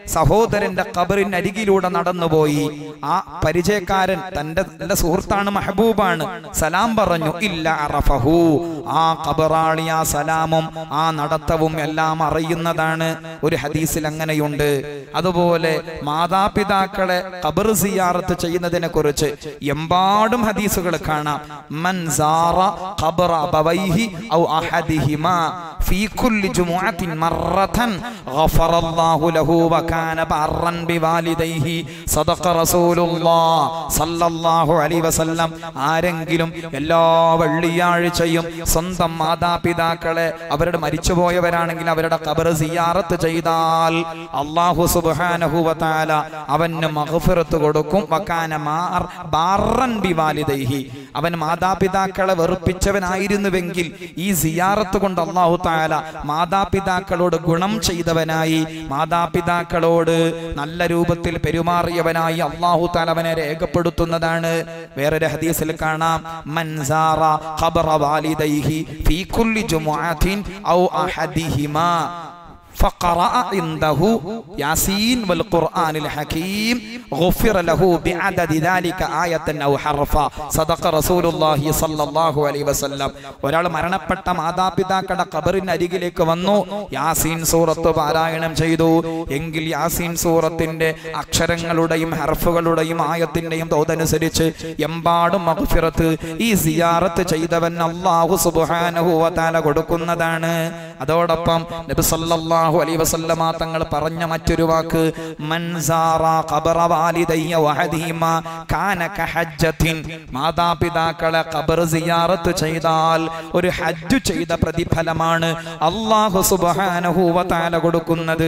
സഹോദരന്റെ കബറിന് അരികിലൂടെ നടന്നുപോയി ആ പരിചയക്കാരൻ തന്റെ തന്റെ സുഹൃത്താണ് മെഹബൂബാണ് സലാം പറഞ്ഞു ഇല്ല അറഫഹു ആ കബറാളി ആ സലാമും ആ നടത്തവും എല്ലാം അറിയുന്നതാണ് ഒരു ഹദീസിൽ അങ്ങനെയുണ്ട് അതുപോലെ മാതാപിതാക്കളെ ഖബർ സിയാറത്ത് ചെയ്യുന്നതിനെ കുറിച്ച് എമ്പാടും ഹദീസുകൾ കാണാം മൻ സാറ ഖബറ അബവൈഹി ഔ അഹദിഹിമാ ഫീ കുല്ലി ജുമുഅത്തിൻ മറത്തൻ ഗഫറല്ലാഹു ലഹു വകാന ബർറൻ ബിവാലിദൈഹി സദഖ റസൂലുള്ളാഹ് സല്ലല്ലാഹു അലൈഹി വസല്ലം ആരെങ്കിലും എല്ലാ വെള്ളിയാഴ്ചയും സ്വന്തം മാതാപിതാക്കളെ അവരുടെ മരിച്ചുപോയവരാണെങ്കിൽ അവരുടെ ഖബർ സിയാറത്ത് ചെയ്താൽ അല്ലാഹു സുബ്ഹാനഹു വതആല അവന് മഗ്ഫിറത്ത് കൊടുക്കും വകാന മാർ ബാറൻ ബിവാലിദൈഹി അവൻ മാതാപിതാക്കളെ വെറുപ്പിച്ചവനായിരുന്നുവെങ്കിൽ ഈ സിയാറത്ത് കൊണ്ട് അള്ളാഹു താല മാതാപിതാക്കളോട് ഗുണം ചെയ്തവനായി മാതാപിതാക്കളോട് നല്ല രൂപത്തിൽ പെരുമാറിയവനായി അള്ളാഹു താല അവനെ രേഖപ്പെടുത്തുന്നതാണ് വേറൊരു ഹദീസിൽ കാണാം മൻസാറ ഖബറ വാലിദൈഹി ഫീ കുല്ലി ജുമുഅത്തിൻ ഔ അഹദിഹിമാ فقرأ عنده ياسين والقرآن الحكيم غفر له بعدد ذلك آية أو حرفا صدق رسول الله صلى الله عليه وسلم ഒരാൾ മരണപ്പെട്ട മാതാപിതാക്കളുടെ കബറിന് അരികിലേക്ക് വന്നു യാസീൻ സൂറത്ത് പാരായണം ചെയ്തു എങ്കിൽ യാസീൻ സൂറത്തിന്റെ അക്ഷരങ്ങളുടെയും ഹർഫുകളുടെയും ആയത്തിന്റെയും തോതനുസരിച്ച് എമ്പാടും മഗ്ഫിറത്ത് ഈ സിയാറത്ത് ചെയ്തവൻ അള്ളാഹു സുബ്ഹാനഹു വ തആല കൊടുക്കുന്നതാണ് അതോടൊപ്പം നബി സല്ലല്ലാഹു അലൈഹി വസല്ലമ തങ്ങൾ പറഞ്ഞ മറ്റൊരു വാക്ക് മൻസാറ ഖബറ വാലിദയ്യ വഹദിഹിമ കാന കഹജ്ജത്തിൻ മാതാപിതാക്കളെ ഖബർ സിയാറത്ത് ചെയ്താൽ ഒരു ഹജ്ജ് ചെയ്ത പ്രതിഫലമാണ് അല്ലാഹു സുബ്ഹാനഹു വ തആല കൊടുക്കുന്നത്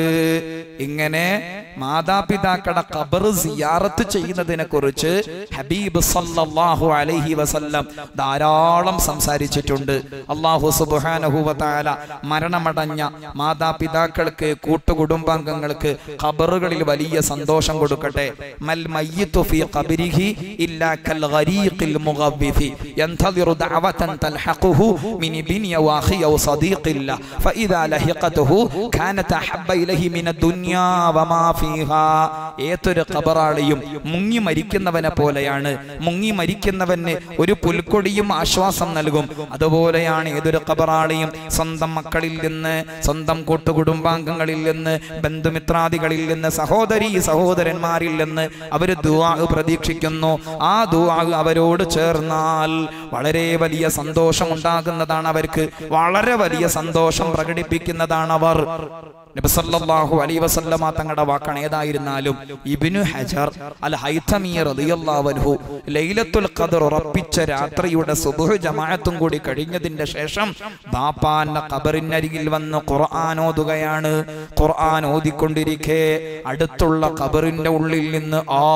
ഇങ്ങനെ മാതാപിതാക്കളുടെ ഖബർ സിയാറത്ത് ചെയ്യുന്നതിനെ കുറിച്ച് ഹബീബ് സല്ലല്ലാഹു അലൈഹി വസല്ലം ധാരാളം സംസാരിച്ചിട്ടുണ്ട് അല്ലാഹു സുബ്ഹാനഹു വ തആല മരണമടഞ്ഞ മാതാപിതാക്കൾക്ക് കൂട്ടുകുടുംബാംഗങ്ങൾക്ക് ഖബറുകളിൽ വലിയ സന്തോഷം കൊടുക്കട്ടെ മൽ മയ്യിത്തു ഫീ ഖബരിഹി ഇല്ലാ കൽ ഗരീഖിൽ മുഗവ്വിഫി യൻതദിറു ദഅവതൻ തൽഹഖുഹു മിൻ ഇബ്നി വഅഖി ഔ സദീഖില്ല ഫഇദാ ലഹിഖതുഹു കാനത് അഹബ്ബ ഇലൈഹി മിന ദുനിയാ വമാ ഫീഹാ ഏതൊരു ഖബറാളിയും മുങ്ങി മരിക്കുന്നവനെ പോലെയാണ് മുങ്ങി മരിക്കുന്നവന് ഒരു പുൽക്കൊടിയും ആശ്വാസം നൽകും അതുപോലെയാണ് ഏതൊരു ഖബറാളിയും സ്വന്തം മക്കളിൽ നിന്ന് സ്വന്തം കൂട്ടുകുടുംബാംഗങ്ങളിൽ നിന്ന് ബന്ധുമിത്രാദികളിൽ നിന്ന് സഹോദരി സഹോദരന്മാരിൽ നിന്ന് അവര് ദുആ പ്രതീക്ഷിക്കുന്നു ആ ദുആ അവരോട് ചേർന്നാൽ വളരെ വലിയ സന്തോഷം ഉണ്ടാകുന്നതാണ് അവർക്ക് വളരെ വലിയ സന്തോഷം പ്രകടിപ്പിക്കുന്നതാണ് അവർ നബി സല്ലല്ലാഹു അലൈഹി വസല്ലമ തങ്ങളുടെ വാക്കാണ് ഏതായിരുന്നാലും ഇബ്നു ഹജർ അൽ ഹൈതമി റളിയല്ലാഹു അൻഹു ലൈലത്തുൽ ഖദർ ഉറപ്പിച്ച രാത്രിയുടെ സുബ്ഹ് ജമാഅത്തും കൂടി കഴിഞ്ഞതിന്റെ ശേഷം ബാപ്പാന്റെ ഖബറിനരികിൽ വന്ന് ഖുർആൻ ഓതുകയാണ് ഖുർആൻ ഓതിക്കൊണ്ടിരിക്കെ അടുത്തുള്ള ഖബറിന്റെ ഉള്ളിൽ നിന്ന് ആ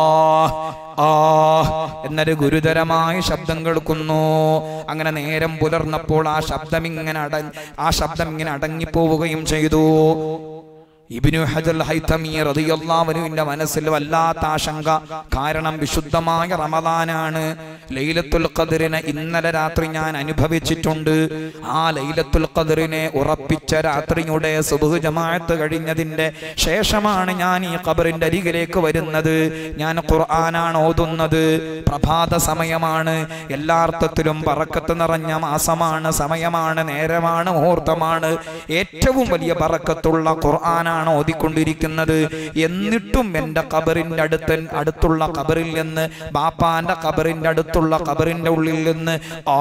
ആ എന്നൊരു ഗുരുതരമായ ശബ്ദം കേൾക്കുന്നു അങ്ങനെ നേരം പുലർന്നപ്പോൾ ആ ശബ്ദം ഇങ്ങനെ അട ആ ശബ്ദം ഇങ്ങനെ അടങ്ങിപ്പോവുകയും ചെയ്തു ഇബ്നു ഹജർ ഹൈതമി റളിയല്ലാഹുവിന്റെ മനസ്സിൽ വല്ലാത്ത ആശങ്ക കാരണം വിശുദ്ധമായ റമദാനാണ് ലൈലത്തുൽ ഖദറിനെ ഇന്നലെ രാത്രി ഞാൻ അനുഭവിച്ചിട്ടുണ്ട് ആ ലൈലത്തുൽ ഖദറിനെ ഉറപ്പിച്ച രാത്രിയുടെ സുബ്ഹ് ജമാഅത്ത് കഴിഞ്ഞതിന്റെ ശേഷമാണ് ഞാൻ ഈ ഖബറിന്റെ അരികിലേക്ക് വരുന്നത് ഞാൻ ഖുർആനാണ് ഓതുന്നത് പ്രഭാത സമയമാണ് എല്ലാ അർത്ഥത്തിലും പറക്കത്ത് നിറഞ്ഞ മാസമാണ് സമയമാണ് നേരമാണ് മുഹൂർത്തമാണ് ഏറ്റവും വലിയ പറക്കത്തുള്ള ഖുർആനാണ് ഓതിക്കൊണ്ടിരിക്കുന്നത് എന്നിട്ടും എൻ്റെ ഖബറിന്റെ അടുത്ത് അടുത്തുള്ള ഖബറിൽ നിന്ന് ബാപ്പാന്റെ ഖബറിന്റെ അടുത്തുള്ള ഖബറിന്റെ ഉള്ളിൽ നിന്ന് ആ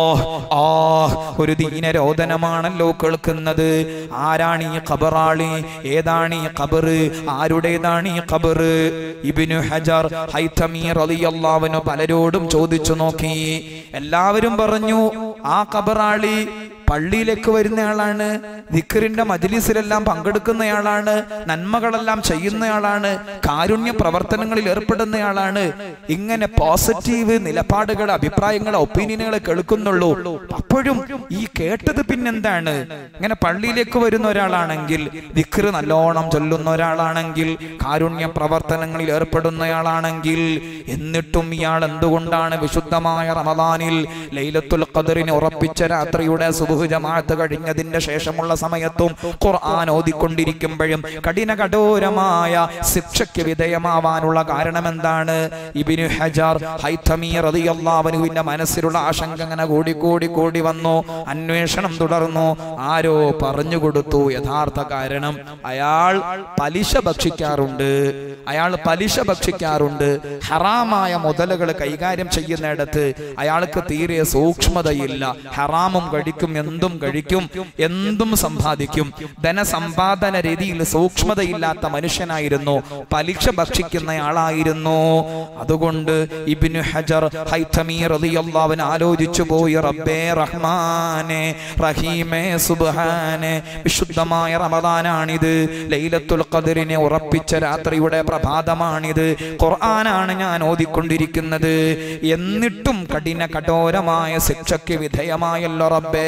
ആ ഒരു ദീനരോധനമാണല്ലോ കേൾക്കുന്നത് ആരാണ് ഈ ഖബറാളി ഏതാണ് ഈ ഖബറ് ആരുടേതാണ് ഈ ഖബറ് ഇബ്നു ഹജർ ഹൈതമി റളിയല്ലാഹുവിന് പലരോടും ചോദിച്ചു നോക്കി എല്ലാവരും പറഞ്ഞു ആ ഖബറാളി പള്ളിയിലേക്ക് വരുന്നയാളാണ് ദിക്കറിന്റെ മജ്ലിസിലെല്ലാം പങ്കെടുക്കുന്നയാളാണ് നന്മകളെല്ലാം ചെയ്യുന്നയാളാണ് കാരുണ്യ പ്രവർത്തനങ്ങളിൽ ഏർപ്പെടുന്നയാളാണ് ഇങ്ങനെ പോസിറ്റീവ് നിലപാടുകൾ അഭിപ്രായങ്ങൾ ഒപ്പീനിയനുകൾ കേൾക്കുന്നുള്ളൂ അപ്പോഴും ഈ കേട്ടത് പിന്നെന്താണ് ഇങ്ങനെ പള്ളിയിലേക്ക് വരുന്ന ഒരാളാണെങ്കിൽ ദിക്കർ നല്ലോണം ചൊല്ലുന്ന ഒരാളാണെങ്കിൽ കാരുണ്യ പ്രവർത്തനങ്ങളിൽ ഏർപ്പെടുന്നയാളാണെങ്കിൽ എന്നിട്ടും ഇയാൾ എന്തുകൊണ്ടാണ് വിശുദ്ധമായ റമദാനിൽ ലൈലത്തുൽ ഖദറിനെ ഉറപ്പിച്ച രാത്രിയുടെ സുബുഹ് സുബഹ് ജമാഅത്ത് കഴിഞ്ഞതിന്റെ ശേഷമുള്ള സമയത്തും ഖുർആൻ ഓതിക്കൊണ്ടിരിക്കുമ്പോഴും കഠിന കഠോരമായ ശിക്ഷയ്ക്ക് വിധേയമാവാനുള്ള കാരണം എന്താണ് ഇബിനു ഹജാർ ഹൈത്തമി റളിയല്ലാഹുവിന്റെ മനസ്സിലുള്ള ആശങ്ക അങ്ങനെ കൂടി കൂടി കൂടി വന്നു അന്വേഷണം തുടർന്നു ആരോ പറഞ്ഞു കൊടുത്തു യഥാർത്ഥ കാരണം അയാൾ പലിശ ഭക്ഷിക്കാറുണ്ട് അയാൾ പലിശ ഭക്ഷിക്കാറുണ്ട് ഹറാമായ മുതലുകൾ കൈകാര്യം ചെയ്യുന്നിടത്ത് അയാൾക്ക് തീരെ സൂക്ഷ്മതയില്ല ഹറാമും കഴിക്കും എന്തും കഴിക്കും എന്തും സമ്പാദിക്കും ധനസമ്പാദന രീതിയിൽ സൂക്ഷ്മതയില്ലാത്ത മനുഷ്യനായിരുന്നു പലിശ ഭക്ഷിക്കുന്നയാളായിരുന്നു അതുകൊണ്ട് ഇബ്നു ഹജർ ഹൈത്തമി റളിയല്ലാഹുവിന് ആലോചിച്ചു പോയി റബ്ബേ റഹ്മാനെ റഹീമേ സുബ്ഹാനെ വിശുദ്ധമായ റമദാനാണിത് ലൈലത്തുൽ ഖദറിനെ ഉറപ്പിച്ച രാത്രിയുടെ പ്രഭാതമാണിത് ഖുർആനാണ് ഞാൻ ഓതിക്കൊണ്ടിരിക്കുന്നത് എന്നിട്ടും കഠിന കഠോരമായ ശിക്ഷയ്ക്ക് വിധേയമായല്ലോ റബ്ബേ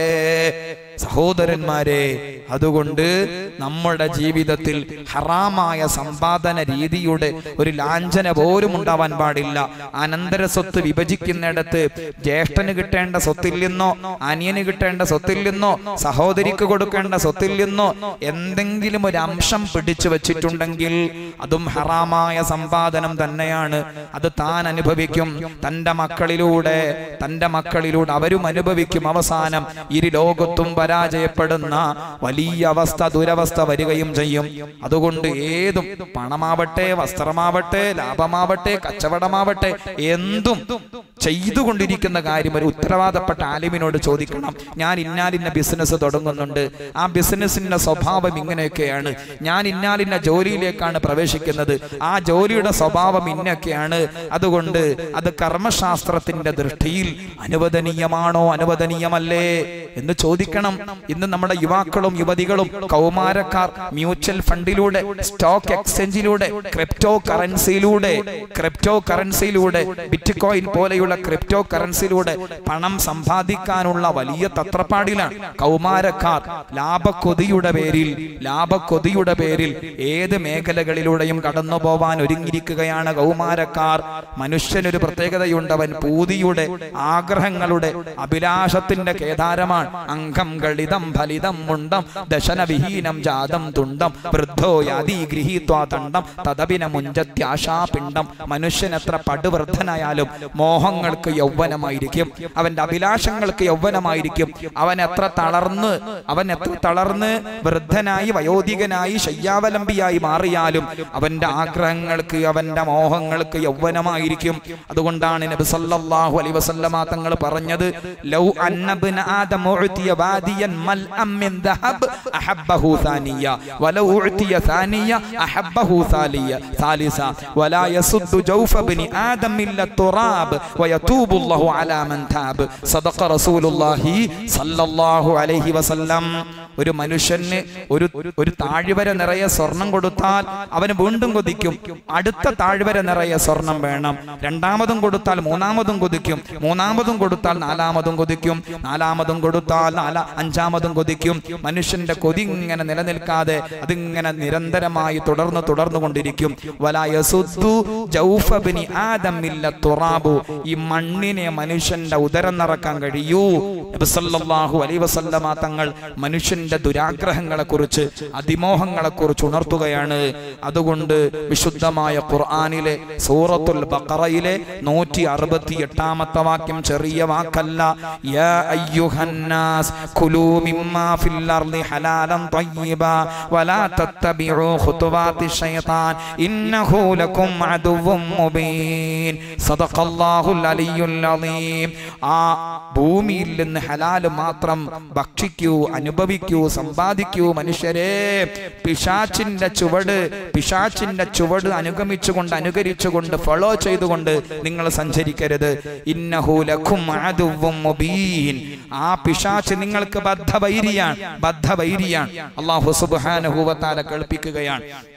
സഹോദരന്മാരെ അതുകൊണ്ട് നമ്മുടെ ജീവിതത്തിൽ ഹറാമായ സമ്പാദന രീതിയുടെ ഒരു ലാഞ്ചന പോലും ഉണ്ടാവാൻ പാടില്ല അനന്തര സ്വത്ത് വിഭജിക്കുന്നിടത്ത് ജ്യേഷ്ഠന് കിട്ടേണ്ട സ്വത്തിൽ നിന്നോ അനിയന് കിട്ടേണ്ട സ്വത്തിൽ നിന്നോ സഹോദരിക്ക് കൊടുക്കേണ്ട സ്വത്തിൽ നിന്നോ എന്തെങ്കിലും ഒരു അംശം പിടിച്ചു വച്ചിട്ടുണ്ടെങ്കിൽ അതും ഹറാമായ സമ്പാദനം തന്നെയാണ് അത് താൻ അനുഭവിക്കും തന്റെ മക്കളിലൂടെ തന്റെ മക്കളിലൂടെ അവരും അനുഭവിക്കും അവസാനം ഇരു ലോകത്തും പരാജയപ്പെടുന്ന വലിയ അവസ്ഥ ദുരവസ്ഥ വരികയും ചെയ്യും അതുകൊണ്ട് ഏതും പണമാവട്ടെ വസ്ത്രമാവട്ടെ ലാഭമാവട്ടെ കച്ചവടമാവട്ടെ എന്തും ചെയ്തുകൊണ്ടിരിക്കുന്ന കാര്യം ഒരു ഉത്തരവാദപ്പെട്ട ആലിമിനോട് ചോദിക്കണം ഞാൻ ഇന്നാലിന്ന ബിസിനസ് തുടങ്ങുന്നുണ്ട് ആ ബിസിനസിന്റെ സ്വഭാവം ഇങ്ങനെയൊക്കെയാണ് ഞാൻ ഇന്നാലിന്ന ജോലിയിലേക്കാണ് പ്രവേശിക്കുന്നത് ആ ജോലിയുടെ സ്വഭാവം ഇന്നൊക്കെയാണ് അതുകൊണ്ട് അത് കർമ്മശാസ്ത്രത്തിന്റെ ദൃഷ്ടിയിൽ അനുവദനീയമാണോ അനുവദനീയമല്ലേ എന്ന് ചോദിക്കണം ഇന്ന് നമ്മുടെ യുവാക്കളും യുവതികളും കൗമാരക്കാർ മ്യൂച്വൽ ഫണ്ടിലൂടെ സ്റ്റോക്ക് എക്സ്ചേഞ്ചിലൂടെ ക്രിപ്റ്റോ കറൻസിയിലൂടെ ക്രിപ്റ്റോ കറൻസിയിലൂടെ ബിറ്റ് കോയിൻ പോലെയുള്ള ക്രിപ്റ്റോ കറൻസിയിലൂടെ പണം സമ്പാദിക്കാനുള്ള വലിയ തത്രപ്പാടിലാണ് കൗമാരക്കാർ ലാഭക്കൊതിയുടെ പേരിൽ ലാഭക്കൊതിയുടെ പേരിൽ ഏത് മേഖലകളിലൂടെയും കടന്നു പോവാൻ ഒരുങ്ങിയിരിക്കുകയാണ് കൗമാരക്കാർ മനുഷ്യനൊരു പ്രത്യേകതയുണ്ട് അവൻ പൂതിയുടെ ആഗ്രഹങ്ങളുടെ അഭിലാഷത്തിന്റെ കേദാരമാണ് അംഗം ഗളിതം ഫലിതം മുണ്ടം ദശനവിഹീനം ജാതം തുണ്ടം വൃദ്ധോ യാതി ഗൃഹീത്വാ തണ്ടം തദപിന മുഞ്ചത്യാശാപിണ്ഡം മനുഷ്യൻ എത്ര പടുവൃദ്ധനായാലും മോഹങ്ങൾക്ക് യൗവനമായിരിക്കും അവന്റെ അഭിലാഷങ്ങൾക്ക് യൗവനമായിരിക്കും അവൻ എത്ര തളർന്ന് അവൻ എത്ര തളർന്ന് വൃദ്ധനായി വയോധികനായി ശയ്യാവലംബിയായി മാറിയാലും അവന്റെ ആഗ്രഹങ്ങൾക്ക് അവന്റെ മോഹങ്ങൾക്ക് യൗവനമായിരിക്കും അതുകൊണ്ടാണ് നബി സല്ലല്ലാഹു അലൈഹി വസല്ലമ തങ്ങൾ പറഞ്ഞത് ലൗ അന്നബ്ന ആദം ഉഅതിയ വാദിയൻ മൽഅം മിൻ ദഹബ് അഹബ്ബഹു ഥാനിയ വലൗ ഉഅതിയ ഥാനിയ അഹബ്ബഹു ഥാലിയ ثالثا ولا يسد جوف ابن آدم إلا التراب ويتوب الله على من تاب صدق رسول الله صلى الله عليه وسلم ഒരു മനുഷ്യന് ഒരു ഒരു താഴ്വര നിറയെ സ്വർണം കൊടുത്താൽ അവന് വീണ്ടും കൊതിക്കും അടുത്ത താഴ്വര നിറയെ സ്വർണം വേണം രണ്ടാമതും കൊടുത്താൽ മൂന്നാമതും കൊതിക്കും മൂന്നാമതും കൊടുത്താൽ നാലാമതും കൊതിക്കും നാലാമതും കൊടുത്താൽ നാലാ അഞ്ചാമതും കൊതിക്കും മനുഷ്യന്റെ കൊതി ഇങ്ങനെ നിലനിൽക്കാതെ അതിങ്ങനെ നിരന്തരമായി തുടർന്ന് തുടർന്നു കൊണ്ടിരിക്കും വലായസുദ്ദു ജൗഫബിനി ആദമില്ല തുറാബു ഈ മണ്ണിനെ മനുഷ്യന്റെ ഉദരം നിറക്കാൻ കഴിയൂ നബി സല്ലല്ലാഹു അലൈഹി വസല്ലമ തങ്ങൾ മനുഷ്യന്റെ ദുരാഗ്രഹങ്ങളെ കുറിച്ച് അതിമോഹങ്ങളെ കുറിച്ച് ഉണർത്തുകയാണ് അതുകൊണ്ട് വിശുദ്ധമായ ഖുർആനിലെ സൂറത്തുൽ ബഖറയിലെ നൂറ്റി അറുപത്തി എട്ടാമത്തെ വാക്യം ചെറിയ വാക്കല്ല യാ അയ്യുഹന്നാസ് കുലൂ മിമ്മാ ഫിൽ അർളി ഹലാലൻ തയ്യിബാ വലാ തത്തബിഉ ഖുതുവാതി ശൈത്താൻ ഇന്നഹു ലക്കും അദുവ്വും മുബീൻ സദഖല്ലാഹുൽ അലിയുൽ അലീം ആ ഭൂമിയിൽ നിന്ന് ഹലാൽ മാത്രം ഭക്ഷിക്കൂ അനുഭവിക്കൂ സമ്പാദിക്കൂ മനുഷ്യരെ പിശാച്ചിന്റെ ചുവട് പിശാച്ചിന്റെ ചുവട് അനുഗമിച്ചുകൊണ്ട് അനുകരിച്ചുകൊണ്ട് ഫോളോ ചെയ്തുകൊണ്ട് നിങ്ങൾ സഞ്ചരിക്കരുത് ഇന്നഹൂലഖും അദുവ്വും മുബീൻ ആ പിശാച്ച് നിങ്ങൾക്ക് ബദ്ധവൈരിയാണ് ബദ്ധവൈരിയാണ് അല്ലാഹു സുബ്ഹാനഹു വ തആല കേൾപ്പിക്കുകയാണ്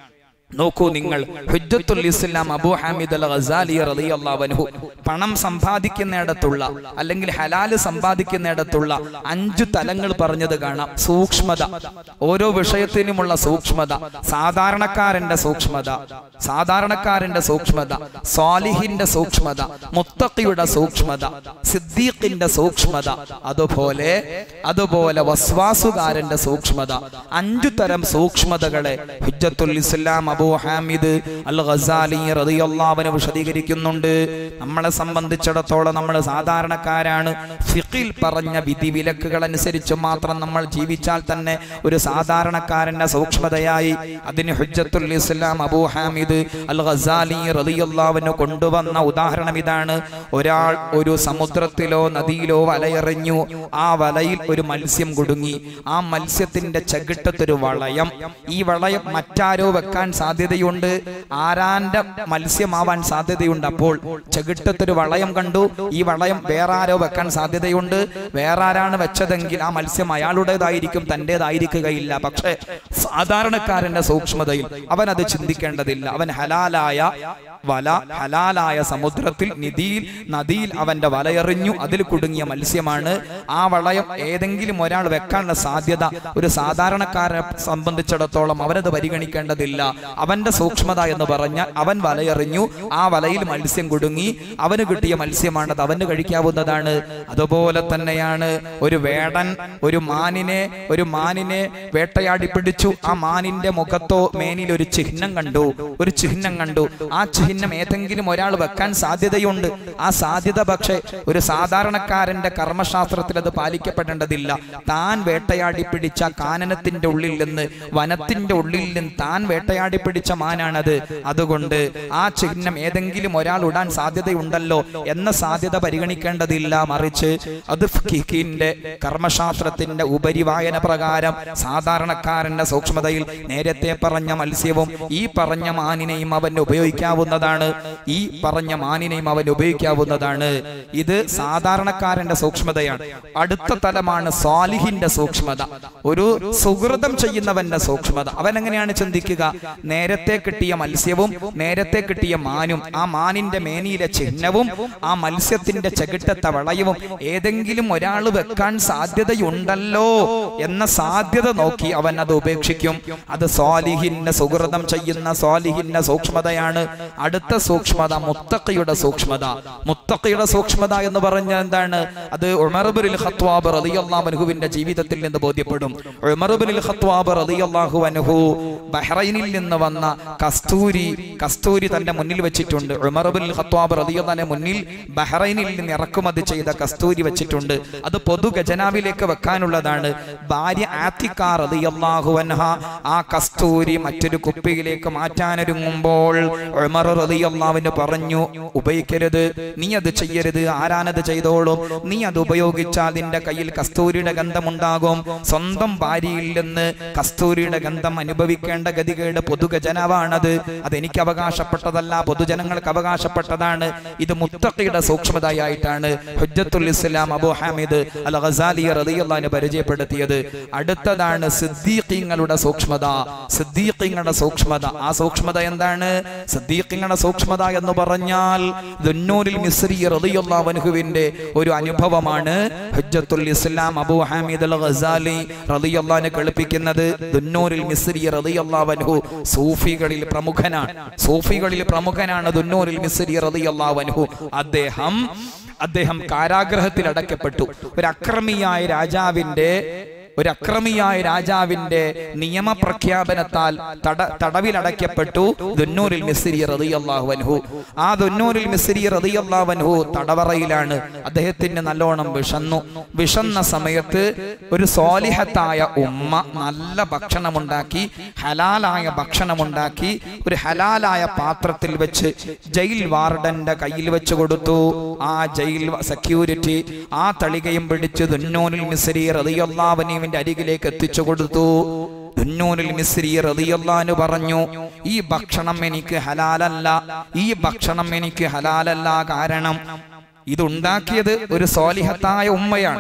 നോക്കൂ നിങ്ങൾ ഹുജ്ജത്തുൽ ഇസ്ലാം അബൂ ഹാമിദ് അൽ ഗസാലി റളിയല്ലാഹു അൻഹു പണം സമ്പാദിക്കുന്നിടത്തുള്ള അല്ലെങ്കിൽ ഹലാല് സമ്പാദിക്കുന്നിടത്തുള്ള അഞ്ചു തലങ്ങൾ പറഞ്ഞത് കാണാം സൂക്ഷ്മത ഓരോ വിഷയത്തിനുമുള്ള സൂക്ഷ്മത സാധാരണക്കാരന്റെ സൂക്ഷ്മത സാധാരണക്കാരന്റെ സൂക്ഷ്മത സ്വാലിഹിന്റെ സൂക്ഷ്മത മുത്തഖിയുടെ സൂക്ഷ്മത സിദ്ദീഖിന്റെ സൂക്ഷ്മത അതുപോലെ അതുപോലെ വസ്വാസുകാരന്റെ സൂക്ഷ്മത അഞ്ചു തരം സൂക്ഷ്മതകളെ ഹുജ്ജത്തുൽ ഇസ്ലാം അബൂ ഹാമിദ് അൽ ഖസാലി റളിയല്ലാഹുവിനെ വിശദീകരിക്കുന്നുണ്ട് നമ്മളെ സംബന്ധിച്ചിടത്തോളം നമ്മൾ സാധാരണക്കാരാണ് ഫിഖിൽ പറഞ്ഞ വിധിവിലക്കുകൾ അനുസരിച്ച് മാത്രം നമ്മൾ ജീവിച്ചാൽ തന്നെ ഒരു സാധാരണക്കാരന്റെ സൂക്ഷ്മതയായി അതിന് ഹുജ്ജത്തുൽ ഇസ്ലാം അബൂ ഹാമിദ് അൽ ഖസാലി റളിയല്ലാഹുവിന് കൊണ്ടുവന്ന ഉദാഹരണം ഇതാണ് ഒരാൾ ഒരു സമുദ്രത്തിലോ നദിയിലോ വലയെറിഞ്ഞു ആ വലയിൽ ഒരു മത്സ്യം കുടുങ്ങി ആ മത്സ്യത്തിന്റെ ചകിട്ടത്തൊരു വളയം ഈ വളയം മറ്റാരോ വെക്കാൻ സാധ്യതയുണ്ട് ആരാന്റെ മത്സ്യമാവാൻ സാധ്യതയുണ്ട് അപ്പോൾ ചെകിട്ടത്തൊരു വളയം കണ്ടു ഈ വളയം വേറെ ആരോ വെക്കാൻ സാധ്യതയുണ്ട് വേറെ ആരാണ് വെച്ചതെങ്കിൽ ആ മത്സ്യം അയാളുടേതായിരിക്കും തൻ്റെതായിരിക്കുകയില്ല പക്ഷേ സാധാരണക്കാരന്റെ സൂക്ഷ്മതയിൽ അവൻ അത് ചിന്തിക്കേണ്ടതില്ല അവൻ ഹലാലായ വല ഹലാലായ സമുദ്രത്തിൽ നിധിയിൽ നദിയിൽ അവന്റെ വലയെറിഞ്ഞു അതിൽ കുടുങ്ങിയ മത്സ്യമാണ് ആ വളയം ഏതെങ്കിലും ഒരാൾ വെക്കാനുള്ള സാധ്യത ഒരു സാധാരണക്കാരനെ സംബന്ധിച്ചിടത്തോളം അവനത് പരിഗണിക്കേണ്ടതില്ല അവന്റെ സൂക്ഷ്മത എന്ന് പറഞ്ഞാൽ അവൻ വലയെറിഞ്ഞു ആ വലയിൽ മത്സ്യം കുടുങ്ങി അവന് കിട്ടിയ മത്സ്യമാണത് അവന് കഴിക്കാവുന്നതാണ് അതുപോലെ തന്നെയാണ് ഒരു വേടൻ ഒരു മാനിനെ ഒരു മാനിനെ വേട്ടയാടി പിടിച്ചു ആ മാനിന്റെ മുഖത്തോ മേനിൽ ഒരു ചിഹ്നം കണ്ടു ഒരു ചിഹ്നം കണ്ടു ആ ചിഹ്നം ഏതെങ്കിലും ഒരാൾ വെക്കാൻ സാധ്യതയുണ്ട് ആ സാധ്യത പക്ഷേ ഒരു സാധാരണക്കാരന്റെ കർമ്മശാസ്ത്രത്തിൽ അത് പാലിക്കപ്പെടേണ്ടതില്ല താൻ വേട്ടയാടി പിടിച്ച കാനനത്തിന്റെ ഉള്ളിൽ നിന്ന് വനത്തിന്റെ ഉള്ളിൽ നിന്ന് താൻ വേട്ടയാടി പിടിച്ച മാനാണത് അതുകൊണ്ട് ആ ചിഹ്നം ഏതെങ്കിലും ഒരാൾ ഇടാൻ സാധ്യതയുണ്ടല്ലോ എന്ന സാധ്യത പരിഗണിക്കേണ്ടതില്ല മറിച്ച് അത് ഫിഖിന്റെ കർമ്മശാസ്ത്രത്തിന്റെ ഉപരിവായന പ്രകാരം സാധാരണക്കാരന്റെ സൂക്ഷ്മതയിൽ നേരത്തെ പറഞ്ഞ മത്സ്യവും ഈ പറഞ്ഞ മാനിനെയും അവന് ഉപയോഗിക്കാവുന്നതാണ് ഈ പറഞ്ഞ മാനിനെയും അവൻ ഉപയോഗിക്കാവുന്നതാണ് ഇത് സാധാരണക്കാരന്റെ സൂക്ഷ്മതയാണ് അടുത്ത തലമാണ് സ്വാലിഹിന്റെ സൂക്ഷ്മത ഒരു സുഹൃതം ചെയ്യുന്നവന്റെ സൂക്ഷ്മത അവൻ എങ്ങനെയാണ് ചിന്തിക്കുക നേരത്തെ കിട്ടിയ മത്സ്യവും നേരത്തെ കിട്ടിയ മാനും ആ മാനിന്റെ മേനിയിലെ ചിഹ്നവും ആ മത്സ്യത്തിന്റെ ചെകിട്ടത്തെ വളയവും ഏതെങ്കിലും ഒരാൾ വെക്കാൻ സാധ്യതയുണ്ടല്ലോ എന്ന സാധ്യത നോക്കി അവൻ അത് ഉപേക്ഷിക്കും അത് സ്വാലിഹിന്റെ സുഹൃതം ചെയ്യുന്ന സ്വാലിഹിന്റെ സൂക്ഷ്മതയാണ് അടുത്ത സൂക്ഷ്മത മുത്തഖയുടെ സൂക്ഷ്മത മുത്തഖയുടെ സൂക്ഷ്മത എന്ന് പറഞ്ഞാൽ എന്താണ് അത് ഉമർബുൽ ഖത്വാബ് റളിയല്ലാഹു അൻഹുവിന്റെ ജീവിതത്തിൽ നിന്ന് ബോധ്യപ്പെടും ഉമർബുൽ ഖത്വാബ് റളിയല്ലാഹു അൻഹു ബഹ്റൈനിൽ നിന്ന് വന്ന കസ്തൂരി കസ്തൂരി തന്റെ മുന്നിൽ വെച്ചിട്ടുണ്ട് ഉമർബുൽ ഖത്വാബ് റളിയല്ലാഹു മുന്നിൽ ബഹ്റൈനിൽ നിന്ന് ഇറക്കുമതി ചെയ്ത കസ്തൂരി വെച്ചിട്ടുണ്ട് അത് പൊതു ഖജനാവിലേക്ക് വെക്കാനുള്ളതാണ് ഭാര്യ ആത്തിക്ക റളിയല്ലാഹു അൻഹ ആ കസ്തൂരി മറ്റൊരു കുപ്പിയിലേക്ക് മാറ്റാനൊരുങ്ങുമ്പോൾ ഉമർ റളിയല്ലാഹുവിന് പറഞ്ഞു ഉപയോഗിക്കരുത് നീ അത് ചെയ്യരുത് ആരാനത് ചെയ്തോളും നീ അത് ഉപയോഗിച്ചാൽ നിന്റെ കയ്യിൽ കസ്തൂരിയുടെ ഗന്ധമുണ്ടാകും സ്വന്തം ഭാര്യയിൽ നിന്ന് കസ്തൂരിയുടെ ഗന്ധം അനുഭവിക്കേണ്ട ഗതികേട് പൊതുഖജനാവാണത് അതെനിക്ക് അവകാശപ്പെട്ടതല്ല പൊതുജനങ്ങൾക്ക് അവകാശപ്പെട്ടതാണ് ഇത് മുത്തഖിയുടെ സൂക്ഷ്മതയായിട്ടാണ് ഹുജ്ജത്തുൽ ഇസ്ലാം അബു ഹാമിദ് അൽ ഖസാലി റളിയല്ലാഹു പരിചയപ്പെടുത്തിയത് അടുത്തതാണ് സിദ്ദീഖീങ്ങളുടെ സൂക്ഷ്മത സിദ്ദീഖീങ്ങളുടെ സൂക്ഷ്മത ആ സൂക്ഷ്മത എന്താണ് സിദ്ദീഖീങ്ങളുടെ സൂക്ഷ്മത എന്ന് പറഞ്ഞാൽ ദുന്നൂരിൽ മിസ്രി റളിയല്ലാഹു അൻഹുവിന്റെ ഒരു അനുഭവമാണ് ഹുജ്ജത്തുൽ ഇസ്ലാം അബു ഹാമിദ് അൽ ഖസാലി റളിയല്ലാഹു കേൾപ്പിക്കുന്നത് ദുന്നൂരിൽ മിസ്രി റളിയല്ലാഹു അൻഹു സൂഫികളിൽ പ്രമുഖനാണ് സൂഫികളിൽ പ്രമുഖനാണ് ദുന്നൂരിൽ മിസ്രി റളിയല്ലാഹു അൻഹു അദ്ദേഹം അദ്ദേഹം കാരാഗ്രഹത്തിൽ അടക്കപ്പെട്ടു ഒരു അക്രമിയായ രാജാവിന്റെ ഒരു അക്രമിയായ രാജാവിന്റെ നിയമപ്രഖ്യാപനത്താൽ തട തടവിലടയ്ക്കപ്പെട്ടു ദുന്നൂരിൽ മിസ്രി റളിയല്ലാഹു അൻഹു ആ ദുന്നൂരിൽ മിസ്രി റളിയല്ലാഹു അൻഹു തടവറയിലാണ് അദ്ദേഹത്തിന് നല്ലോണം വിഷന്നു വിഷന്ന സമയത്ത് ഒരു സ്വാലിഹത്തായ ഉമ്മ നല്ല ഭക്ഷണമുണ്ടാക്കി ഹലാലായ ഭക്ഷണമുണ്ടാക്കി ഒരു ഹലാലായ പാത്രത്തിൽ വെച്ച് ജയിൽ വാർഡന്റെ കയ്യിൽ വെച്ച് കൊടുത്തു ആ ജയിൽ സെക്യൂരിറ്റി ആ തളികയും പിടിച്ച് ദുന്നൂനിൽ മിസ്രി റളിയല്ലാഹുവിന്റെ അരികിലേക്ക് എത്തിച്ചു കൊടുത്തു ദുന്നൂനിൽ മിസ്രി റളിയല്ലാഹു പറഞ്ഞു ഈ ഭക്ഷണം എനിക്ക് ഹലാലല്ല ഈ ഭക്ഷണം എനിക്ക് ഹലാലല്ല കാരണം ഇതുണ്ടാക്കിയത് ഒരു സ്വാലിഹത്തായ ഉമ്മയാണ്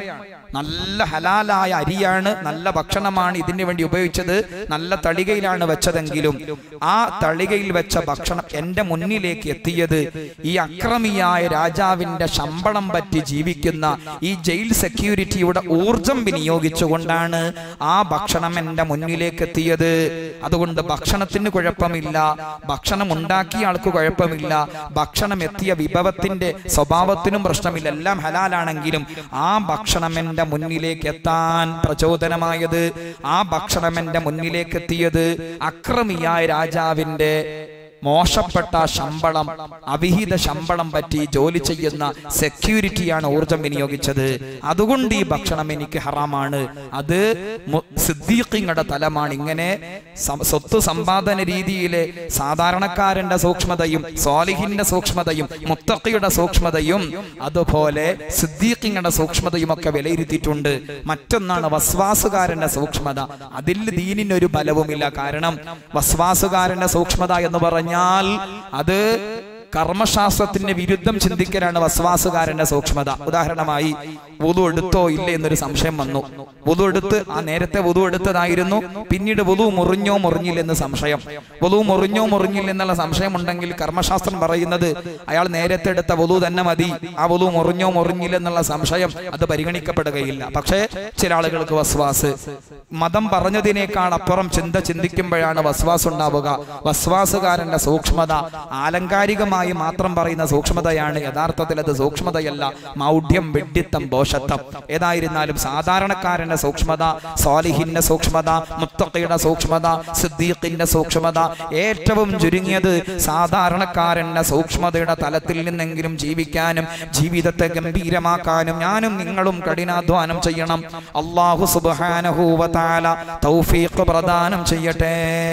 നല്ല ഹലാലായ അരിയാണ് നല്ല ഭക്ഷണമാണ് ഇതിനു വേണ്ടി ഉപയോഗിച്ചത് നല്ല തളികയിലാണ് വെച്ചതെങ്കിലും ആ തളികയിൽ വെച്ച ഭക്ഷണം എന്റെ മുന്നിലേക്ക് എത്തിയത് ഈ അക്രമിയായ രാജാവിന്റെ ശമ്പളം പറ്റി ജീവിക്കുന്ന ഈ ജയിൽ സെക്യൂരിറ്റിയുടെ ഊർജം വിനിയോഗിച്ചുകൊണ്ടാണ് ആ ഭക്ഷണം എന്റെ മുന്നിലേക്ക് എത്തിയത് അതുകൊണ്ട് ഭക്ഷണത്തിന് കുഴപ്പമില്ല ഭക്ഷണം ഉണ്ടാക്കിയ ആൾക്ക് കുഴപ്പമില്ല ഭക്ഷണം എത്തിയ വിഭവത്തിന്റെ സ്വഭാവത്തിനും പ്രശ്നമില്ല എല്ലാം ഹലാലാണെങ്കിലും ആ ഭക്ഷണം എന്റെ മുന്നിലേക്ക് എത്താൻ പ്രചോദനമായത് ആ ഭക്ഷണം എന്റെ മുന്നിലേക്ക് എത്തിയത് അക്രമിയായ രാജാവിന്റെ മോശപ്പെട്ട ശമ്പളം അവിഹിത ശമ്പളം പറ്റി ജോലി ചെയ്യുന്ന സെക്യൂരിറ്റിയാണ് ഊർജം വിനിയോഗിച്ചത് അതുകൊണ്ട് ഈ ഭക്ഷണം എനിക്ക് ഹറാമാണ് അത് മു- സിദ്ദീഖിങ്ങളുടെ തലമാണ് ഇങ്ങനെ സം- സ്വത്ത് സമ്പാദന രീതിയിലെ സാധാരണക്കാരന്റെ സൂക്ഷ്മതയും സ്വാലിഹിന്റെ സൂക്ഷ്മതയും മുത്തഖിയുടെ സൂക്ഷ്മതയും അതുപോലെ സിദ്ദീഖിങ്ങളുടെ സൂക്ഷ്മതയും ഒക്കെ വിലയിരുത്തിയിട്ടുണ്ട് മറ്റൊന്നാണ് വസ്വാസുകാരന്റെ സൂക്ഷ്മത അതിൽ ദീനിനൊരു ബലവുമില്ല കാരണം വസ്വാസുകാരന്റെ സൂക്ഷ്മത എന്ന് പറഞ്ഞാൽ അത് കർമ്മശാസ്ത്രത്തിന്റെ വിരുദ്ധം ചിന്തിക്കലാണ് വസ്വാസുകാരന്റെ സൂക്ഷ്മത ഉദാഹരണമായി വുതു എടുത്തോ ഇല്ലേ എന്നൊരു സംശയം വന്നു വുതു എടുത്ത് ആ നേരത്തെ വുതു എടുത്തതായിരുന്നു പിന്നീട് വുതു മുറിഞ്ഞോ മുറിഞ്ഞില്ലെന്ന് സംശയം വുതു മുറിഞ്ഞോ മുറിഞ്ഞില്ല എന്നുള്ള സംശയം ഉണ്ടെങ്കിൽ കർമ്മശാസ്ത്രം പറയുന്നത് അയാൾ നേരത്തെ എടുത്ത വുതു തന്നെ മതി ആ വുതു മുറിഞ്ഞോ മുറിഞ്ഞില്ല എന്നുള്ള സംശയം അത് പരിഗണിക്കപ്പെടുകയില്ല പക്ഷേ ചില ആളുകൾക്ക് വസ്വാസ് മതം പറഞ്ഞതിനേക്കാൾ അപ്പുറം ചിന്ത ചിന്തിക്കുമ്പോഴാണ് വസ്വാസ് ഉണ്ടാവുക വസ്വാസുകാരന്റെ സൂക്ഷ്മത ആലങ്കാരികമായി മാത്രം പറയുന്ന സൂക്ഷ്മതയാണ് യഥാർത്ഥത്തിൽ അത് സൂക്ഷ്മതയല്ല മൗഢ്യം വെഡ്ഡിത്തം ദോഷത്വം ഏതായിരുന്നാലും സാധാരണക്കാരന്റെ സൂക്ഷ്മത സ്വാലിഹിന്റെ സൂക്ഷ്മത മുത്തഖയുടെ സൂക്ഷ്മത സിദ്ദീഖിന്റെ സൂക്ഷ്മത ഏറ്റവും ചുരുങ്ങിയത് സാധാരണക്കാരന്റെ സൂക്ഷ്മതയുടെ തലത്തിൽ നിന്നെങ്കിലും ജീവിക്കാനും ജീവിതത്തെ ഗംഭീരമാക്കാനും ഞാനും നിങ്ങളും കഠിനാധ്വാനം ചെയ്യണം അള്ളാഹു സുബ്ഹാനഹു വ തആല തൗഫീഖ് പ്രദാനം ചെയ്യട്ടെ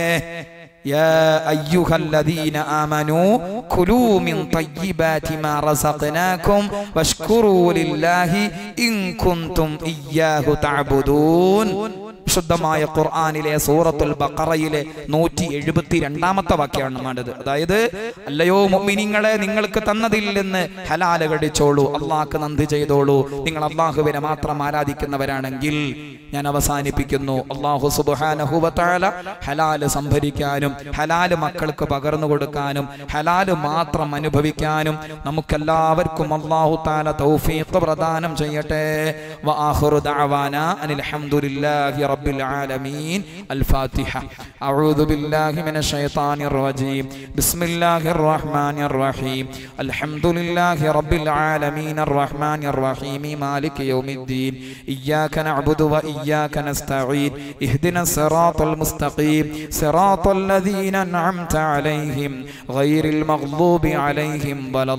يا أيها الذين آمنوا كلوا من طيبات ما رزقناكم واشكروا لله إن كنتم إياه تعبدون ശുദ്ധമായ ഖുർആാനിലെ സൂറത്തുൽ ബഖറയിലെ നൂറ്റി എഴുപത്തി രണ്ടാമത്തെ വാക്യമാണ് വേണ്ടത് അതായത് അല്ലയോ മുഅ്മിനീങ്ങളെ നിങ്ങൾക്ക് തന്നതിൽ നിന്ന് ഹലാല് കടിച്ചോളൂ അള്ളാഹ്ക്ക് നന്ദി ചെയ്തോളൂ നിങ്ങൾ അള്ളാഹുവിനെ മാത്രം ആരാധിക്കുന്നവരാണെങ്കിൽ ഞാൻ അവസാനിപ്പിക്കുന്നു അള്ളാഹു സുബ്ഹാനഹു വ തആല ഹലാല് സംഭരിക്കാനും ഹലാല് മക്കൾക്ക് പകർന്നു കൊടുക്കാനും ഹലാല് മാത്രം അനുഭവിക്കാനും നമുക്കെല്ലാവർക്കും അള്ളാഹു താല തൗഫീഖ് പ്രദാനം ചെയ്യട്ടെ വആഖിറു ദഅവാന അനിൽ ഹംദുലില്ലാഹി റബ്ബിൽ ആലമീൻ അൽ ഫാത്തിഹ അഊദു ബില്ലാഹി മിനശ് ശൈത്താനിർ റജീം ബിസ്മില്ലാഹിർ റഹ്മാനിർ റഹീം അൽഹംദുലില്ലാഹി റബ്ബിൽ ആലമീൻ الرحمن الرحيم مالك يوم الدين إياك نعبد وإياك نستعين اهدنا الصراط المستقيم صراط الذين أنعمت عليهم غير المغضوب عليهم ولا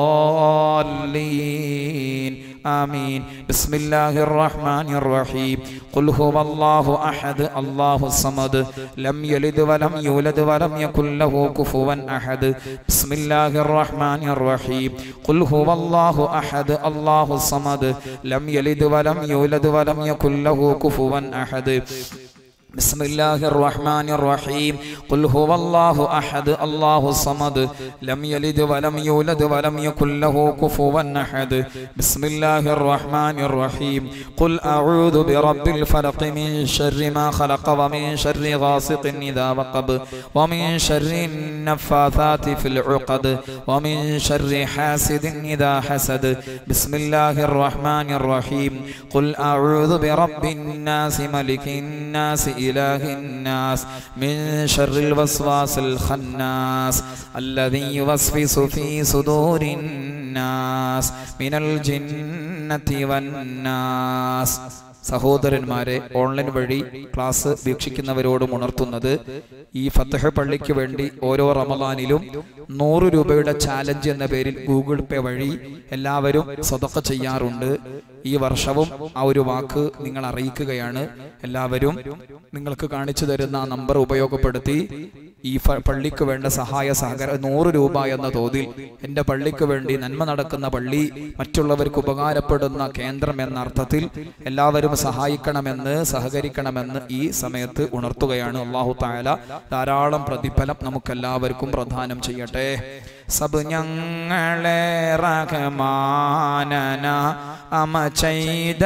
الضالين آمين بسم الله الرحمن الرحيم قل هو الله أحد الله الصمد لم يلد ولم يولد ولم يكن له كفوا أحد بسم الله الرحمن الرحيم قل هو الله أحد الله الصمد لم يلد ولم يولد ولم يكن له كفوا أحد بسم الله الرحمن الرحيم قل هو الله أحد الله الصمد لم يلد ولم يولد ولم يكن له كفوا أحد بسم الله الرحمن الرحيم قل أعوذ برب الفلق من شر ما خلق ومن شر غاسق إذا وقب ومن شر النفاثات في العقد ومن شر حاسد إذا حسد بسم الله الرحمن الرحيم قل أعوذ برب الناس ملك الناس إله الناس من شر الوسواس الخناس الذي يوسوس في صدور الناس من الجنة والناس സഹോദരന്മാരെ ഓൺലൈൻ വഴി ക്ലാസ് വീക്ഷിക്കുന്നവരോടും ഉണർത്തുന്നത് ഈ ഫത്തഹ പള്ളിക്ക് വേണ്ടി ഓരോ റമദാനിലും നൂറ് രൂപയുടെ ചാലഞ്ച് എന്ന പേരിൽ ഗൂഗിൾ പേ വഴി എല്ലാവരും സ്വതക്ക ചെയ്യാറുണ്ട് ഈ വർഷവും ആ ഒരു വാക്ക് നിങ്ങൾ അറിയിക്കുകയാണ് എല്ലാവരും നിങ്ങൾക്ക് കാണിച്ചു തരുന്ന ആ നമ്പർ ഉപയോഗപ്പെടുത്തി ഈ ഫ- പള്ളിക്ക് വേണ്ട സഹായ സഹകര നൂറ് രൂപ എന്ന തോതിൽ എൻ്റെ പള്ളിക്ക് വേണ്ടി നന്മ നടക്കുന്ന പള്ളി മറ്റുള്ളവർക്ക് ഉപകാരപ്പെടുന്ന കേന്ദ്രം എന്ന അർത്ഥത്തിൽ എല്ലാവരും സഹായിക്കണമെന്ന് സഹകരിക്കണമെന്ന് ഈ സമയത്ത് ഉണർത്തുകയാണ് അള്ളാഹു താല ധാരാളം പ്രതിഫലം നമുക്കെല്ലാവർക്കും പ്രദാനം ചെയ്യട്ടെ സബ് ഞങ്ങളെ റഹമാനന അമ ചെയ്ത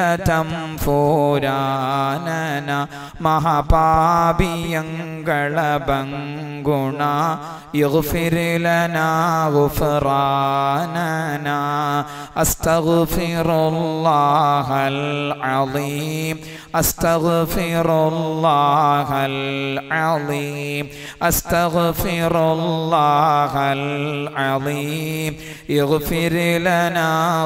തംഫോരാനന മഹാപാപിയങ്ങള ബങ്കുണ يغفر لنا غفراننا أستغفر الله العظيم أستغفر الله العظيم أستغفر الله العظيم يغفر لنا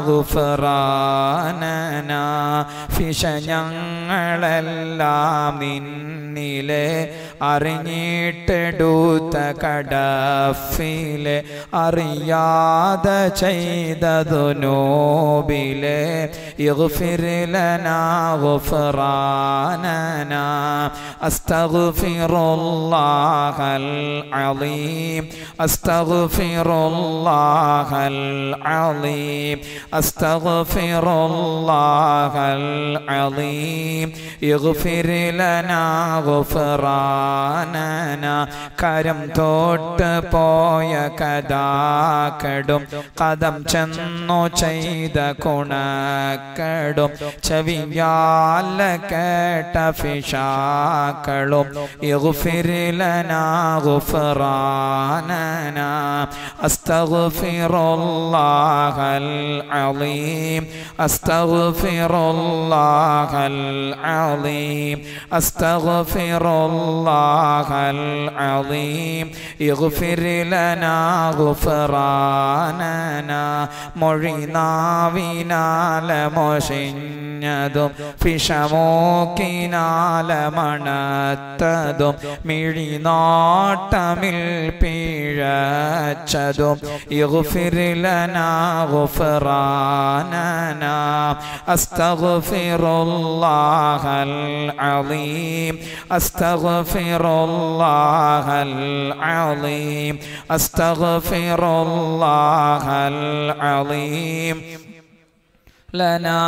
غفراننا في ഞങ്ങളെല്ലാം നിന്നിലെ അറിഞ്ഞിട്ടെടുത്ത കടഫിലെ അറിയാതെ ചെയ്തതു നോബിലെ غفراننا أستغفر الله العظيم أستغفر الله العظيم أستغفر الله العظيم يغفر لنا غفراننا കരം തോട്ട് പോയ കഥാക്കടും കഥം ചെന്നു ചെയ്ത കുണക്കടും ചെവിയാല കേട്ട ഫിഷാക്കളും يغفر لنا غفراننا أستغفر الله العظيم أستغفر الله العظيم أستغفر الله العظيم يغفر لنا غفراننا മൊഴിനാവിനാല മൊഷിഞ്ഞതും ഫിഷമോക്കിനാല മണത്തതും മിഴിനാട്ടമിൽ പിഴച്ചതും يغفر لنا غفراننا أستغفر الله العظيم أستغفر الله العظيم أستغفر الله العظيم لنا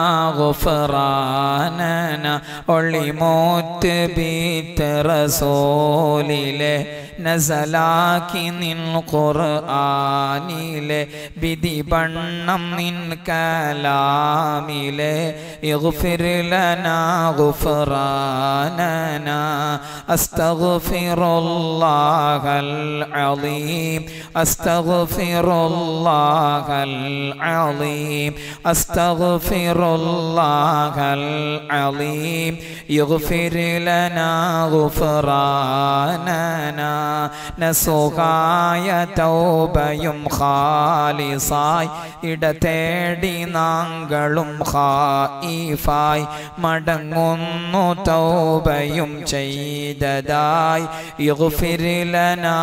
غفراننا ഒളിമോത്ത് ബീത്ത് റസൂലിലെ നസലാക്കി നിൻ ഖുർആനിലെ വിധി ബണ്ണം നിൻ കലാമിലെ اغفر لنا غفراننا أستغفر الله العظيم أستغفر الله العظيم أستغفر الله العظيم يغفر لنا غفراننا നസുഖായ തൗബയും ഖാലിസായി ഇടതേടി നാങ്കളും ഖായിഫായി മടങ്ങുന്നു തൗബയും ചെയ്തതായി يغفر لنا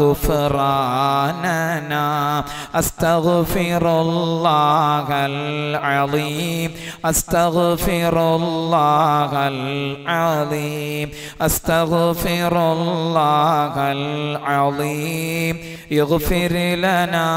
غفراننا أستغفر الله العظيم أستغفر الله العظيم أستغفر الله العظيم يغفر لنا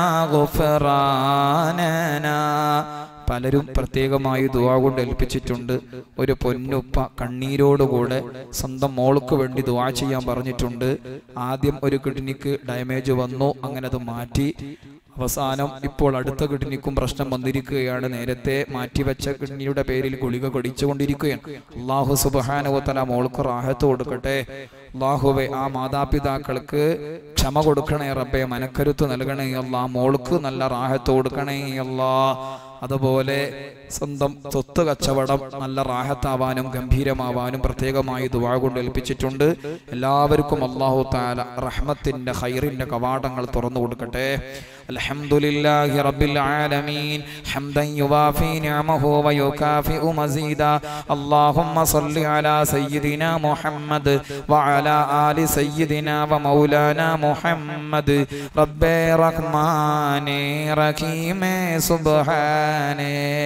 غفراننا പലരും പ്രത്യേകമായി ദുവാ കൊണ്ട് ഏൽപ്പിച്ചിട്ടുണ്ട് ഒരു പൊന്നുപ്പ കണ്ണീരോടുകൂടെ സ്വന്തം മോൾക്ക് വേണ്ടി ദുവാ ചെയ്യാൻ പറഞ്ഞിട്ടുണ്ട് ആദ്യം ഒരു കിഡ്നിക്ക് ഡാമേജ് വന്നു അങ്ങനെ അത് മാറ്റി അവസാനം ഇപ്പോൾ അടുത്ത കിഡ്നിക്കും പ്രശ്നം വന്നിരിക്കുകയാണ് നേരത്തെ മാറ്റിവെച്ച കിഡ്നിയുടെ പേരിൽ ഗുളിക കൊടിച്ചുകൊണ്ടിരിക്കുകയാണ് അള്ളാഹു സുബാനുവത്തല മോൾക്ക് റാഹത്ത് കൊടുക്കട്ടെ അള്ളാഹുവെ ആ മാതാപിതാക്കൾക്ക് ക്ഷമ കൊടുക്കണേ റബ്ബെ മനക്കരുത്ത് നൽകണേ അല്ലാ മോൾക്ക് നല്ല റാഹത്ത് കൊടുക്കണേ അല്ലാ അതുപോലെ സ്വന്തം സ്വത്ത് കച്ചവടം നല്ല റാഹത്താവാനും ഗംഭീരമാവാനും പ്രത്യേകമായി ദുവാ കൊണ്ട് ഏൽപ്പിച്ചിട്ടുണ്ട് എല്ലാവർക്കും അള്ളാഹു താല റഹ്മത്തിന്റെ ഹൈറിന്റെ കവാടങ്ങൾ തുറന്നു കൊടുക്കട്ടെ അൽഹംദുലില്ലാഹി റബ്ബിൽ ആലമീൻ ഹംദൻ യുവാഫി നിഅമഹു വയുകാഫിഉ മസീദാ اللهم صل على سيدنا محمد وعلى آل سيدنا ومولانا محمد رب رحمن رحيم سبحانه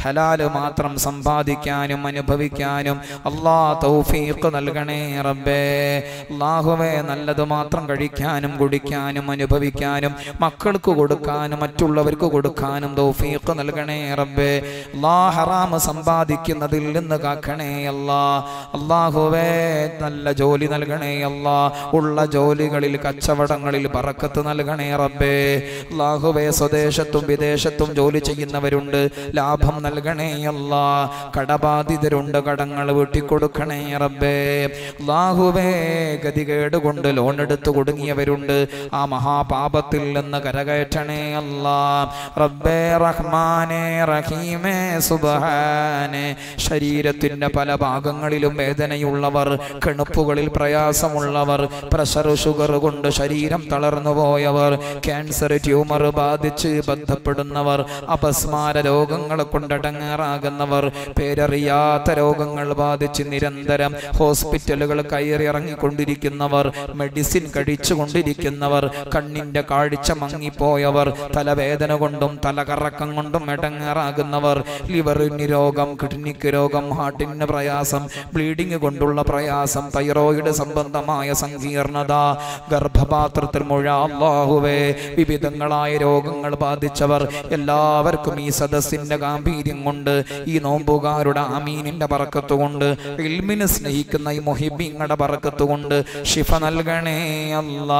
ഹലാല് മാത്രം സമ്പാദിക്കാനും അനുഭവിക്കാനും അള്ളാ തൗഫീഖ് നൽകണേ റബ്ബേ അള്ളാഹുവേ നല്ലത് മാത്രം കഴിക്കാനും കുടിക്കാനും അനുഭവിക്കാനും മക്കൾക്ക് കൊടുക്കാനും മറ്റുള്ളവർക്ക് കൊടുക്കാനും തൗഫീഖ് നൽകണേ റബ്ബേ അല്ലാ ഹറാമ് സമ്പാദിക്കുന്നതിൽ നിന്ന് കാക്കണേ അല്ലാ അള്ളാഹുവേ നല്ല ജോലി നൽകണേ അല്ലാ ഉള്ള ജോലികളിൽ കച്ചവടങ്ങളിൽ ബറക്കത്ത് നൽകണേ റബ്ബേ അള്ളാഹുവേ സ്വദേശത്തും വിദേശത്തും ജോലി ചെയ്യുന്നവരുണ്ട് ലാഭം നൽകണേ അല്ലാ കടബാധിതരുണ്ട് കടങ്ങൾ വീട്ടിക്കൊടുക്കണേ റബ്ബേ അള്ളാഹുവേ ഗതികേട് കൊണ്ട് ലോൺ എടുത്ത് കുടുങ്ങിയവരുണ്ട് ആ മഹാപാപത്തിൽ നിന്ന് കരകയറ്റണേ അല്ലാ റബ്ബേ റഹ്മാനെ റഹീമേ സുബഹാനെ ശരീരത്തിന്റെ പല ഭാഗങ്ങളിലും വേദനയുള്ളവർ കിണുപ്പുകളിൽ പ്രയാസമുള്ളവർ പ്രഷർ ഷുഗർ കൊണ്ട് ശരീരം തളർന്നു പോയവർ ക്യാൻസർ ട്യൂമർ ബാധിച്ച് ബന്ധപ്പെടുന്നവർ അപസ്മാര രോഗങ്ങൾ കൊണ്ടടങ്ങാറാകുന്നവർ പേരറിയാത്ത രോഗങ്ങൾ ബാധിച്ച് നിരന്തരം ഹോസ്പിറ്റലുകൾ കയറി ഇറങ്ങിക്കൊണ്ടിരിക്കുന്നവർ മെഡിസിൻ കഴിച്ചുകൊണ്ടിരിക്കുന്നവർ കണ്ണിന്റെ കാഴ്ച മങ്ങിപ്പോയവർ തലവേദന കൊണ്ടും തലകറക്കം കൊണ്ടും ഇടങ്ങാറാകുന്നവർ ലിവറിന് രോഗം കിഡ്നിക്ക് രോഗം ഹാർട്ടിന് പ്രയാസം ബ്ലീഡിംഗ് കൊണ്ടുള്ള പ്രയാസം തൈറോയിഡ് സംബന്ധമായ സങ്കീർണത ഗർഭപാത്രത്തിൽ മുഴ അള്ളാഹുവേ വിവിധങ്ങളായ രോഗങ്ങൾ ബാധിച്ചവർ എല്ലാവർക്കും ഈ സദസ്സിന്റെ ഗാംഭീര്യം കൊണ്ട് ഈ നോമ്പുകാരുടെ അമീനിന്റെ പറക്കത്ത് കൊണ്ട് ഇൽമിനെ സ്നേഹിക്കുന്ന ഈ മൊഹിബിങ്ങളുടെ പറക്കത്ത് കൊണ്ട് ശിഫ നൽകണേ അല്ലാ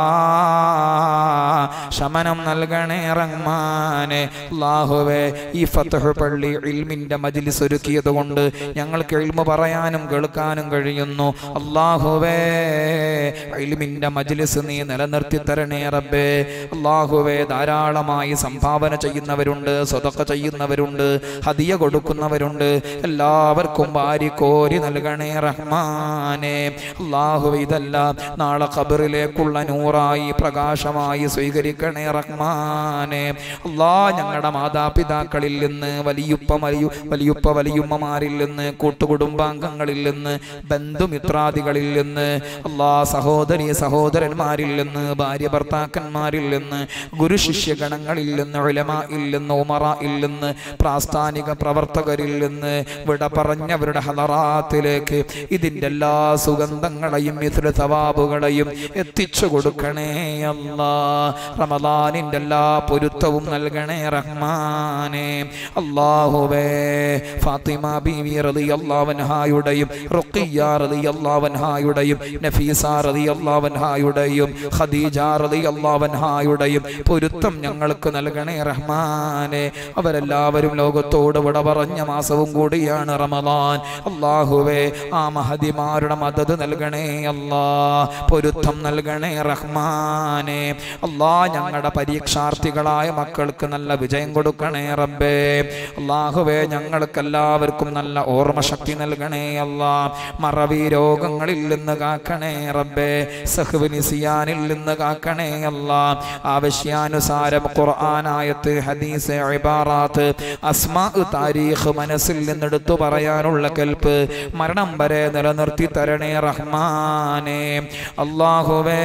ശമനം നൽകണേ റഹ്മാനെ അല്ലാഹുവേ ഈ ഫത്തഹ് പള്ളി ഇൽമിന്റെ മജ്ലിസ് ഒരുക്കിയത് കൊണ്ട് ഞങ്ങൾക്ക് ഇൽമ പറയാനും കേൾക്കാനും കഴിയുന്നു അല്ലാഹുവേ ഇൽമിന്റെ മജ്ലിസ് നീ നിലനിർത്തി തരണേ റബ്ബേ അല്ലാഹുവേ ധാരാളമായി സംഭാവന ചെയ്യുന്നവരുണ്ട് സ്വതക്ക ചെയ്യുന്നവരുണ്ട് ഹദിയ കൊടുക്കുന്നവരുണ്ട് എല്ലാവർക്കും വാരി കോരി നൽകണേ റഹ്മാനെ അല്ലാഹുവേ ഇതെല്ലാം നാളെ ഖബറിലേക്കുള്ള നൂറായി പ്രകാശമായി സ്വീകരിക്കണേ റഹ്മാനെ അല്ലാ ഞങ്ങളുടെ മാതാപിതാക്കളിൽ നിന്ന് വലിയുപ്പ വലിയു വലിയുപ്പ വലിയുമ്മമാരിൽ നിന്ന് കൂട്ടുകുടുംബാംഗങ്ങളിൽ നിന്ന് ബന്ധുമിത്രാദികളിൽ നിന്ന് അല്ലാ സഹോദരി സഹോദരന്മാരിൽ നിന്ന് ഭാര്യ ഭർത്താക്കന്മാരിൽ നിന്ന് ഗുരു ശിഷ്യഗണങ്ങളിൽ നിന്ന് ഉലമായിൽ നിന്ന് ഉമറയിൽ നിന്ന് പ്രാസ്ഥാനിക പ്രവർത്തകരിൽ നിന്ന് വിട പറഞ്ഞവരുടെ ഹലറാത്തിലേക്ക് ഇതിൻ്റെ എല്ലാ സുഗന്ധങ്ങളെയും മിഥുല സവാബുകളെയും എത്തിച്ചു കൊടുക്കണേ അല്ലാ റമദാനിൻ്റെ എല്ലാ പൊരുത്തവും നൽകണേ റഹ്മാനെ അള്ളാഹുവേ ഫാത്തിമ ബീവി റളിയല്ലാഹുവിൻഹായുടെയും റുഖിയ റളിയല്ലാഹുവിൻഹായുടെയും നഫീസ റളിയല്ലാഹുവിൻഹായുടെയും ഖദീജ റളിയല്ലാഹുവിൻഹായുടെയും പൊരുത്തം ഞങ്ങൾക്ക് നൽകണേ റഹ്മാനെ അവരെല്ലാവരും ലോകത്തോട് വിട പറഞ്ഞ മാസവും കൂടിയാണ് റമദാൻ അള്ളാഹുവേ ആ മഹതിമാരുടെ മദത് നൽകണേ അല്ലാ പൊരുത്തം നൽകണേ റഹ്മാനെ അല്ലാ ഞങ്ങളുടെ പരീക്ഷാർത്ഥികളായ മക്കൾക്ക് നല്ല വിജയം കൊടുക്കണേ റബ്ബേ അള്ളാഹുവേ ഞങ്ങൾക്ക് എല്ലാവർക്കും നല്ല ഓർമ്മശക്തി നൽകണേ അല്ലാ മറവി രോഗങ്ങളിൽ നിന്ന് കാക്കണേ റബ്ബേ സഹ്വനിസിയാനിൽ നിന്ന് കാക്കണേ അല്ലാ ആവശ്യാനുസാരം ഖുർആനായത്ത് ഹദീസ് ഇബാറാത്ത് അസ്മാ താരീഖ് മനസ്സിൽ നിന്നെടുത്തു പറയാനുള്ള കൽപ്പ് മരണം വരെ നിലനിർത്തി തരണേ റഹ്മാനെ അള്ളാഹുവേ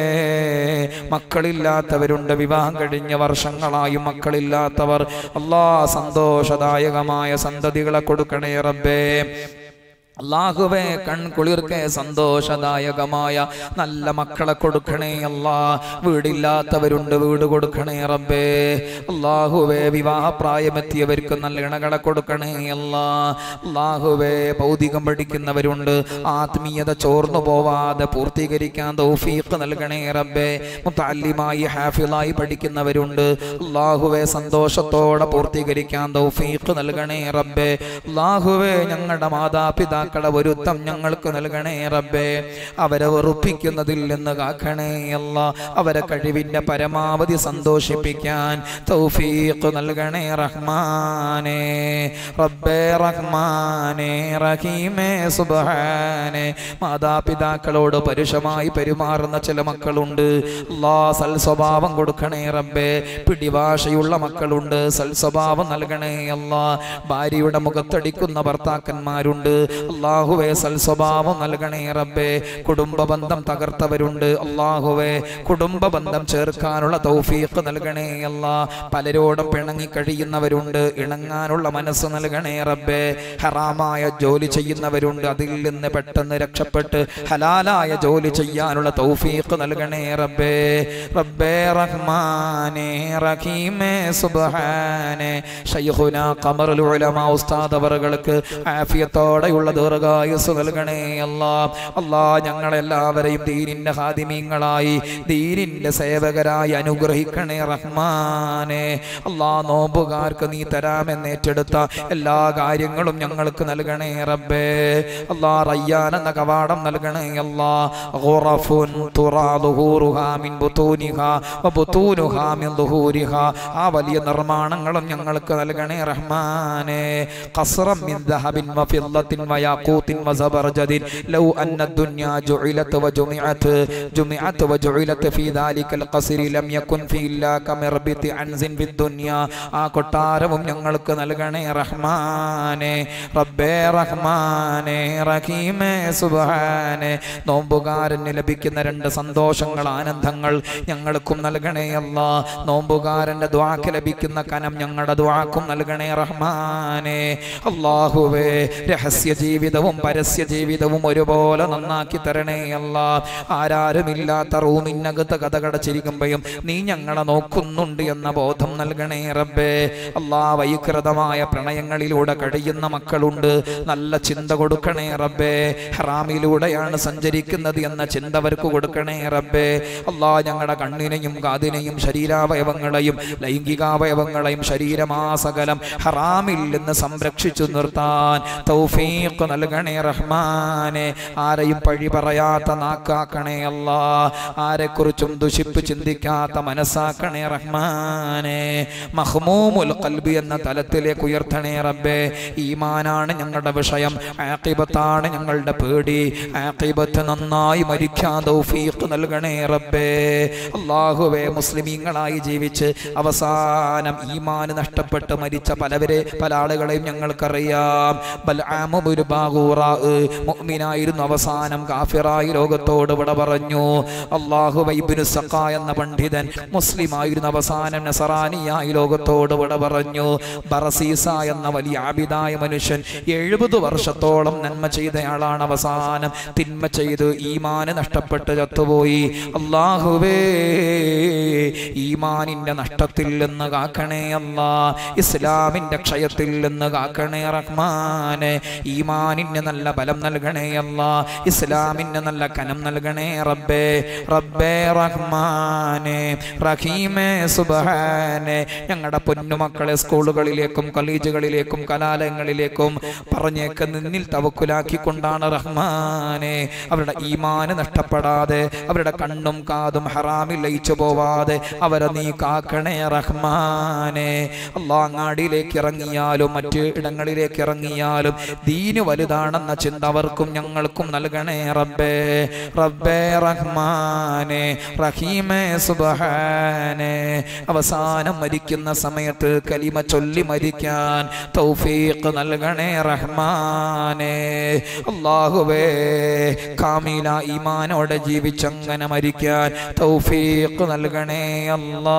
മക്കളില്ലാത്തവരുണ്ട് വിവാഹം കഴിഞ്ഞ വർഷങ്ങളായും മക്കളില്ലാത്തവർ അള്ളാ സന്തോഷദായകമായ സന്തതികളെ കൊടുക്കണേ റബ്ബേ അള്ളാഹുവേ കൺകുളിർക്കെ സന്തോഷദായകമായ നല്ല മക്കളെ കൊടുക്കണേ അല്ലാ വീടില്ലാത്തവരുണ്ട് വീട് കൊടുക്കണേ റബ്ബേ അള്ളാഹുവേ വിവാഹപ്രായമെത്തിയവർക്ക് നല്ല ഇണകളെ കൊടുക്കണേ അല്ലാ അള്ളാഹുവേ ഭൗതികം പഠിക്കുന്നവരുണ്ട് ആത്മീയത ചോർന്നു പോവാതെ പൂർത്തീകരിക്കാൻ തൗഫീഖ് നൽകണേ റബ്ബേ മുത്തല്ലിമായി ഹാഫിളായി പഠിക്കുന്നവരുണ്ട് അള്ളാഹുവേ സന്തോഷത്തോടെ പൂർത്തീകരിക്കാൻ തൗഫീഖ് നൽകണേ റബ്ബേ അള്ളാഹുവേ ഞങ്ങളുടെ മാതാപിതാക്കളെ ഒരുത്തം ഞങ്ങൾക്ക് നൽകണേ റബ്ബേ അവരെ വെറുപ്പിക്കുന്നതിൽ നിന്ന് കാക്കണേ അല്ല അവരെ കഴിവിന്റെ പരമാവധി സന്തോഷിപ്പിക്കാൻ തൗഫീഖ് നൽകണേ റഹ്മാനേ റബ്ബേ റഹ്മാനേ റഹീമേ സുബ്ഹാനേ മാതാപിതാക്കളോട് പരുഷമായി പെരുമാറുന്ന ചില മക്കളുണ്ട് അല്ലാ സൽ സ്വഭാവം കൊടുക്കണേ റബ്ബേ പിടിവാശയുള്ള മക്കളുണ്ട് സൽ സ്വഭാവം നൽകണേ അല്ലാ ഭാര്യയുടെ മുഖത്തടിക്കുന്ന ഭർത്താക്കന്മാരുണ്ട് അള്ളാഹുവെ സൽസ്വഭാവം നൽകണേ റബ്ബേ കുടുംബ ബന്ധം തകർത്തവരുണ്ട് അള്ളാഹുവെ കുടുംബ ബന്ധം ചേർക്കാനുള്ള തൗഫീഖ് നൽകണേ അല്ലാ പലരോടും പിണങ്ങി കഴിയുന്നവരുണ്ട് ഇണങ്ങാനുള്ള മനസ്സ് നൽകണേ റബ്ബേ ഹറാമായ ജോലി ചെയ്യുന്നവരുണ്ട് അതിൽ നിന്ന് പെട്ടെന്ന് രക്ഷപ്പെട്ട് ഹലാലായ ജോലി ചെയ്യാനുള്ള തൗഫീഖ് നൽകണേ റബ്ബേ റബ്ബേ റഹ്മാനേ റഹീമേ സുബ്ഹാനേ ശൈഖുന ഖമറുൽ ഉലമ ഉസ്താദ് അവറുകൾക്ക് ആഫിയത്തോടെയുള്ള ദീർഘായുസ് നൽകണേ അല്ലാ അല്ലാ ഞങ്ങളെല്ലാവരെയും ദീനിന്റെ ഹാദിമീങ്ങളായി ദീനിന്റെ സേവകരായി അനുഗ്രഹിക്കണേ റഹ്മാനെ അല്ലാ നോമ്പുകാർക്ക് നീ തരാമെന്ന് ഏറ്റെടുത്ത എല്ലാ കാര്യങ്ങളും ഞങ്ങൾക്ക് നൽകണേ റബ്ബേ അല്ലാ റയ്യാൻ എന്ന കവാടം നൽകണേ അല്ലാ ഖുറഫുൻ തുറാ ദുഹൂറുഹാ മിൻ ബുതൂനിഹാ വബുതൂനുഹാ മിൻ ദുഹൂരിഹാ ആ വലിയ നിർമ്മാണങ്ങളും ഞങ്ങൾക്ക് നൽകണേ റഹ്മാനെ ഖസ്റം മിൻ ദഹബിൻ വഫിദ്ദത്തിൻ വയാഖൂത്തിൻ വസബർജദിൻ ലൗ അന്ന الدنيا جعلت وجمعت جمعت وجعلت في ذلك القصر لم يكن في إلا كمربط عنز في الدنيا ആ കൊട്ടാരവും ഞങ്ങൾക്ക് നൽകണേ റഹ്മാനെ റബ്ബേ റഹ്മാനെ റഹീമേ സുബ്ഹാനെ നോമ്പുകാരന് ലഭിക്കുന്ന രണ്ട് സന്തോഷങ്ങൾ ആനന്ദങ്ങൾ ഞങ്ങൾക്കും നൽകണേ അല്ല നോമ്പുകാരന്റെ ദ്വാക്ക് ലഭിക്കുന്ന കനം ഞങ്ങളുടെ ദ്വാക്കും നൽകണേ റഹ്മാനെ അള്ളാഹുവേ രഹസ്യ ജീവിതവും പരസ്യ ജീവിതവും ഒരുപോലെ നന്നാക്കി തരണേ അല്ല ആരാരുമില്ലാത്ത റൂമിനകത്ത് കഥകടച്ചിരിക്കുമ്പോഴും നീ ഞങ്ങളെ നോക്കുന്നുണ്ട് എന്ന ബോധം നൽകണേ റബ്ബേ അല്ലാ വൈകൃതമായ പ്രണയങ്ങളിലൂടെ കഴിയുന്ന മക്കളുണ്ട് നല്ല ചിന്ത കൊടുക്കണേ റബ്ബേ ഹറാമിലൂടെയാണ് സഞ്ചരിക്കുന്നത് എന്ന ചിന്ത അവർക്ക് കൊടുക്കണേ റബ്ബേ അല്ലാ ഞങ്ങളുടെ കണ്ണിനെയും കാതിനെയും ശരീരാവയവങ്ങളെയും ലൈംഗികാവയവങ്ങളെയും ശരീരമാസകലം ഹറാമിൽ നിന്ന് സംരക്ഷിച്ചു നിർത്താൻ തൗഫീഖ് നൽകണേ റഹ്മാനെ ആരെയും പഴി പറയാത്ത നാക്കാക്കണേ അല്ലാ ആരെക്കുറിച്ചും ദുഷിപ്പ് ചിന്തിക്കാത്ത മനസ്സാക്കണേ റഹ്മാനെ മഹ്മൂമുൽ ഖൽബി എന്ന തലത്തിലേക്ക് ഉയർത്തണേ റബ്ബേ ഈമാനാണ് ഞങ്ങളുടെ വിഷയം ആഖിബത്താണ് ഞങ്ങളുടെ പേടി ആഖിബത്ത് നന്നായി മരിക്കാൻ തൗഫീഖ് നൽകണേ റബ്ബേ അള്ളാഹുവേ മുസ്ലിമീങ്ങളായി ജീവിച്ച് അവസാനം ഈമാന് നഷ്ടപ്പെട്ട് മരിച്ച പലവരെ പല ആളുകളെയും ഞങ്ങൾക്കറിയാം ബൽആമുബുൽ ബാഗൂറാ മുഅ്മിനായിരുന്നു അവസാനം കാഫിറായി ലോകത്തോട് വിട പറഞ്ഞു അള്ളാഹു വൈബിനു സഖ എന്ന പണ്ഡിതൻ മുസ്ലിം ആയിരുന്നു അവസാനം നസറാനിയായി ലോകത്തോട് വിട പറഞ്ഞു ബറസീസ എന്ന വലിയ ആബിദായ മനുഷ്യൻ എഴുപത് വർഷത്തോളം നന്മ ചെയ്തയാളാണ് അവസാനം തിന്മ ചെയ്ത് ഈമാന് നഷ്ടപ്പെട്ട് ചത്തുപോയി അള്ളാഹുവേ ഈമാനിന്റെ നഷ്ടത്തിൽ നിന്ന് കാക്കണേ അല്ലാ ഇസ്ലാമിന്റെ ക്ഷയത്തിൽ നിന്ന് കാക്കണേ റഹ്മാനെ ഈമാനിന് നല്ല ബലം നൽകണേ അല്ലാ ഇസ്ലാമിന് നല്ല കനം നൽകണേ റബ്ബേ റബ്ബേ റഹ്മാനെ റഹീമേ സുബ്ഹാനെ ഞങ്ങളുടെ പൊന്നുമക്കളെ സ്കൂളുകളിലേക്കും കോളേജുകളിലേക്കും കലാലയങ്ങളിലേക്കും പറഞ്ഞേക്ക് നിന്നിൽ തവക്കുലാക്കിക്കൊണ്ടാണ് റഹ്മാനെ അവരുടെ ഈമാന് നഷ്ടപ്പെടാതെ അവരുടെ കണ്ണും കാതും ഹറാമിൽ ലയിച്ചു പോവാതെ അവരെ നീ കാക്കണേ റഹ്മാനെ അള്ളാ അങ്ങാടിയിലേക്ക് ഇറങ്ങിയാലും മറ്റ് ഇടങ്ങളിലേക്ക് ഇറങ്ങിയാലും ദീന് വലുതാണെന്ന ചിന്ത അവർക്കും ഞങ്ങൾക്കും നൽകണേ റബ്ബേ റബ്ബേ റഹ്മാനെ റഹീമേ സുബ്ഹാനെ അവസാനം മരിക്കുന്ന സമയത്ത് കലിമ ചൊല്ലി മരിക്കാൻ തൗഫീഖ് നൽകണേ റഹ്മാനെ അള്ളാഹുവേ കാമില ഈമാനോടെ ജീവിച്ചങ്ങനെ മരിക്കാൻ തൗഫീഖ് നൽകണേ അല്ലാ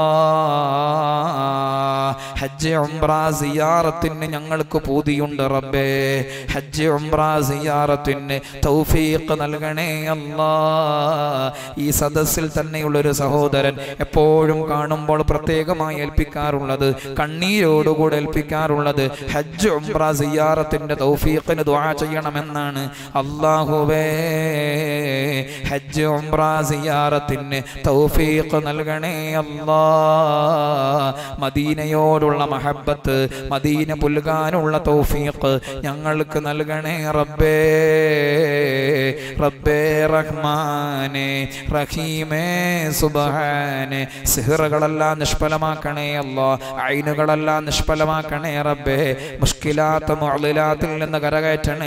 ഹജ്ജ് ഉംറ സിയാറത്തിന് ഞങ്ങൾക്ക് പൂതിയുണ്ട് റബ്ബേ ഹജ്ജ് ഉംറ സിയാറത്തിന് തൗഫീഖ് നൽകണേ അല്ലാ ഈ സദസ്സിൽ തന്നെയുള്ള ഒരു സഹോദരൻ എപ്പോഴും കാണുമ്പോൾ പ്രത്യേകമായി ഏൽപ്പിക്കാറുള്ളത് കണ്ണീരോടുകൂടെ ഏൽപ്പിക്കാറുള്ളത് ഹജ്ജ് ഉംറ സിയാറത്തിന്റെ തൗഫീഖിന് ദുആ ചെയ്യണമെന്നാണ് അല്ലാഹുവേ ഹജ്ജ് ഉംറ സിയാറത്തിന് തൗഫീഖ് നൽകണേ അല്ലാ മദീനയോടുള്ള മഹബത്ത് മദീന പുൽകാനുള്ള തൗഫീഖ് ഞങ്ങൾക്ക് നൽകണേ റബ്ബേ റബ്ബേ റഹ്മാനെ റഹീമേ സുബ്ഹാനെ സിഹറുകളെല്ലാം നിഷ്ഫലമാക്കണേ അല്ലാ ഐനുകളെല്ലാം നിഷ്ഫലമാക്കണേ റബ്ബേ മുഷ്കിലാത്ത മുഅ്ളിലാത്തിൽ നിന്ന് കരകയറ്റണേ അല്ലാ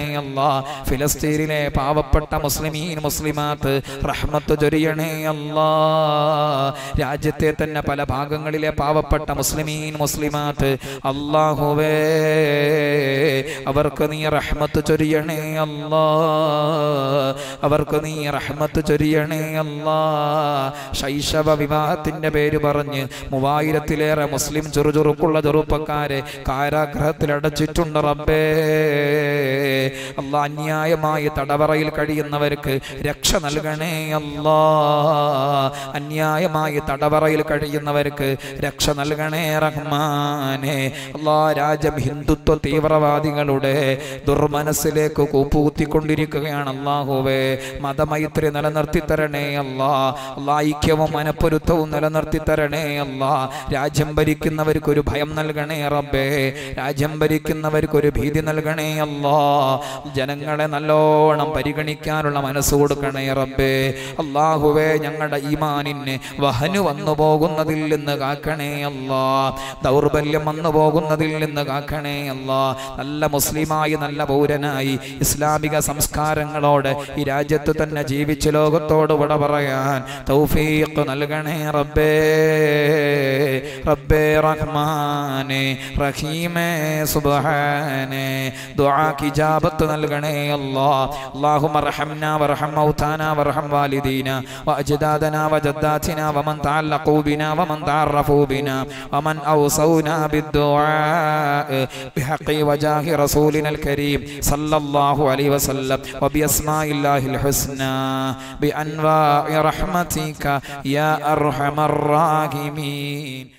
ഫിലസ്തീനിലെ പാവപ്പെട്ട മുസ്ലിമീൻ മുസ്ലിമാത്ത് റഹ്മത്ത് ചൊരിയണേ അല്ലാ രാജ്യത്തെ തന്നെ പല ഭാഗങ്ങളിലെ പാവപ്പെട്ട മുസ്ലിമീൻ മുസ്ലിമാത്ത് അള്ളാഹുവേ അവർക്ക് നീ റഹ്മത്ത് ചൊരിയണേ അല്ലാ അവർക്ക് നീ റഹ്മത്ത് ചൊരിയണേ അല്ലാ ശൈശവ വിവാഹത്തിന്റെ പേര് പറഞ്ഞ് മൂവായിരത്തിലേറെ മുസ്ലിം ചെറുചെറുക്കുള്ള ചെറുപ്പക്കാരെ കാരാഗ്രഹത്തിൽ അടച്ചിട്ടുണ്ട് റബ്ബേ അല്ല അന്യായമായി തടവറയിൽ കഴിയുന്നവർക്ക് രക്ഷ നൽകണേ അല്ലാ അന്യായമായി തടവറയിൽ കഴിയുന്നവർക്ക് രക്ഷ നൽകണേ റഹ്മാനെ അല്ലാ രാജ്യം ഹിന്ദുത്വ തീവ്രവാദികളുടെ ദുർമനസ്സിലേക്ക് കൂപ്പുകുത്തിക്കൊണ്ടിരിക്കുകയാണ് അള്ളാഹുവേ മതമൈത്രി നിലനിർത്തി തരണേ അല്ലാ അല്ലാ ഐക്യവും മനപ്പൊരുത്തവും നിലനിർത്തി തരണേ അല്ലാ രാജ്യം ഭരിക്കുന്നവർക്ക് ഒരു ഭയം നൽകണേ റബ്ബേ രാജ്യം ഭരിക്കുന്നവർക്ക് ഒരു ഭീതി നൽകണേ അല്ലാ ജനങ്ങളെ നല്ലോണം പരിഗണിക്കാനുള്ള മനസ്സ് കൊടുക്കണേ റബ്ബേ അള്ളാഹുവേ ഞങ്ങളുടെ ഈമാനിന് വഹനു വന്നു പോകുന്നതിൽ നിന്ന് കാക്കണേ അല്ലാ ദൗർബല്യം വന്നു പോകുന്നതിൽ നിന്ന് കാക്കണേ അല്ലാ നല്ല മുസ്ലിമായി നല്ല പൗരനായി ഇസ്ലാമിക സംസ്കാരങ്ങളോട് ഈ രാജ്യത്ത് തന്നെ ജീവിച്ച് ലോകത്തോട് വിട പറയാൻ തൗഫീഖ് നൽകണേ റബ്ബേ റബ്ബേ റഹ്മാനെ റഹീമേ സുബ്ഹാനെ ദുആക്ക് ഇജാബത്ത് നൽകണേ അല്ലാ اللهم ارحمنا وارحم موتانا وارحم والدينا واجدادنا وجداتنا ومن تعلقوا بنا ومن تعرفوا بنا ومن اوصونا بالدعاء بحق وجاه رسولنا الكريم صلى الله عليه وسلم وباسماء الله الحسنى بانواع رحمتك يا ارحم الراحمين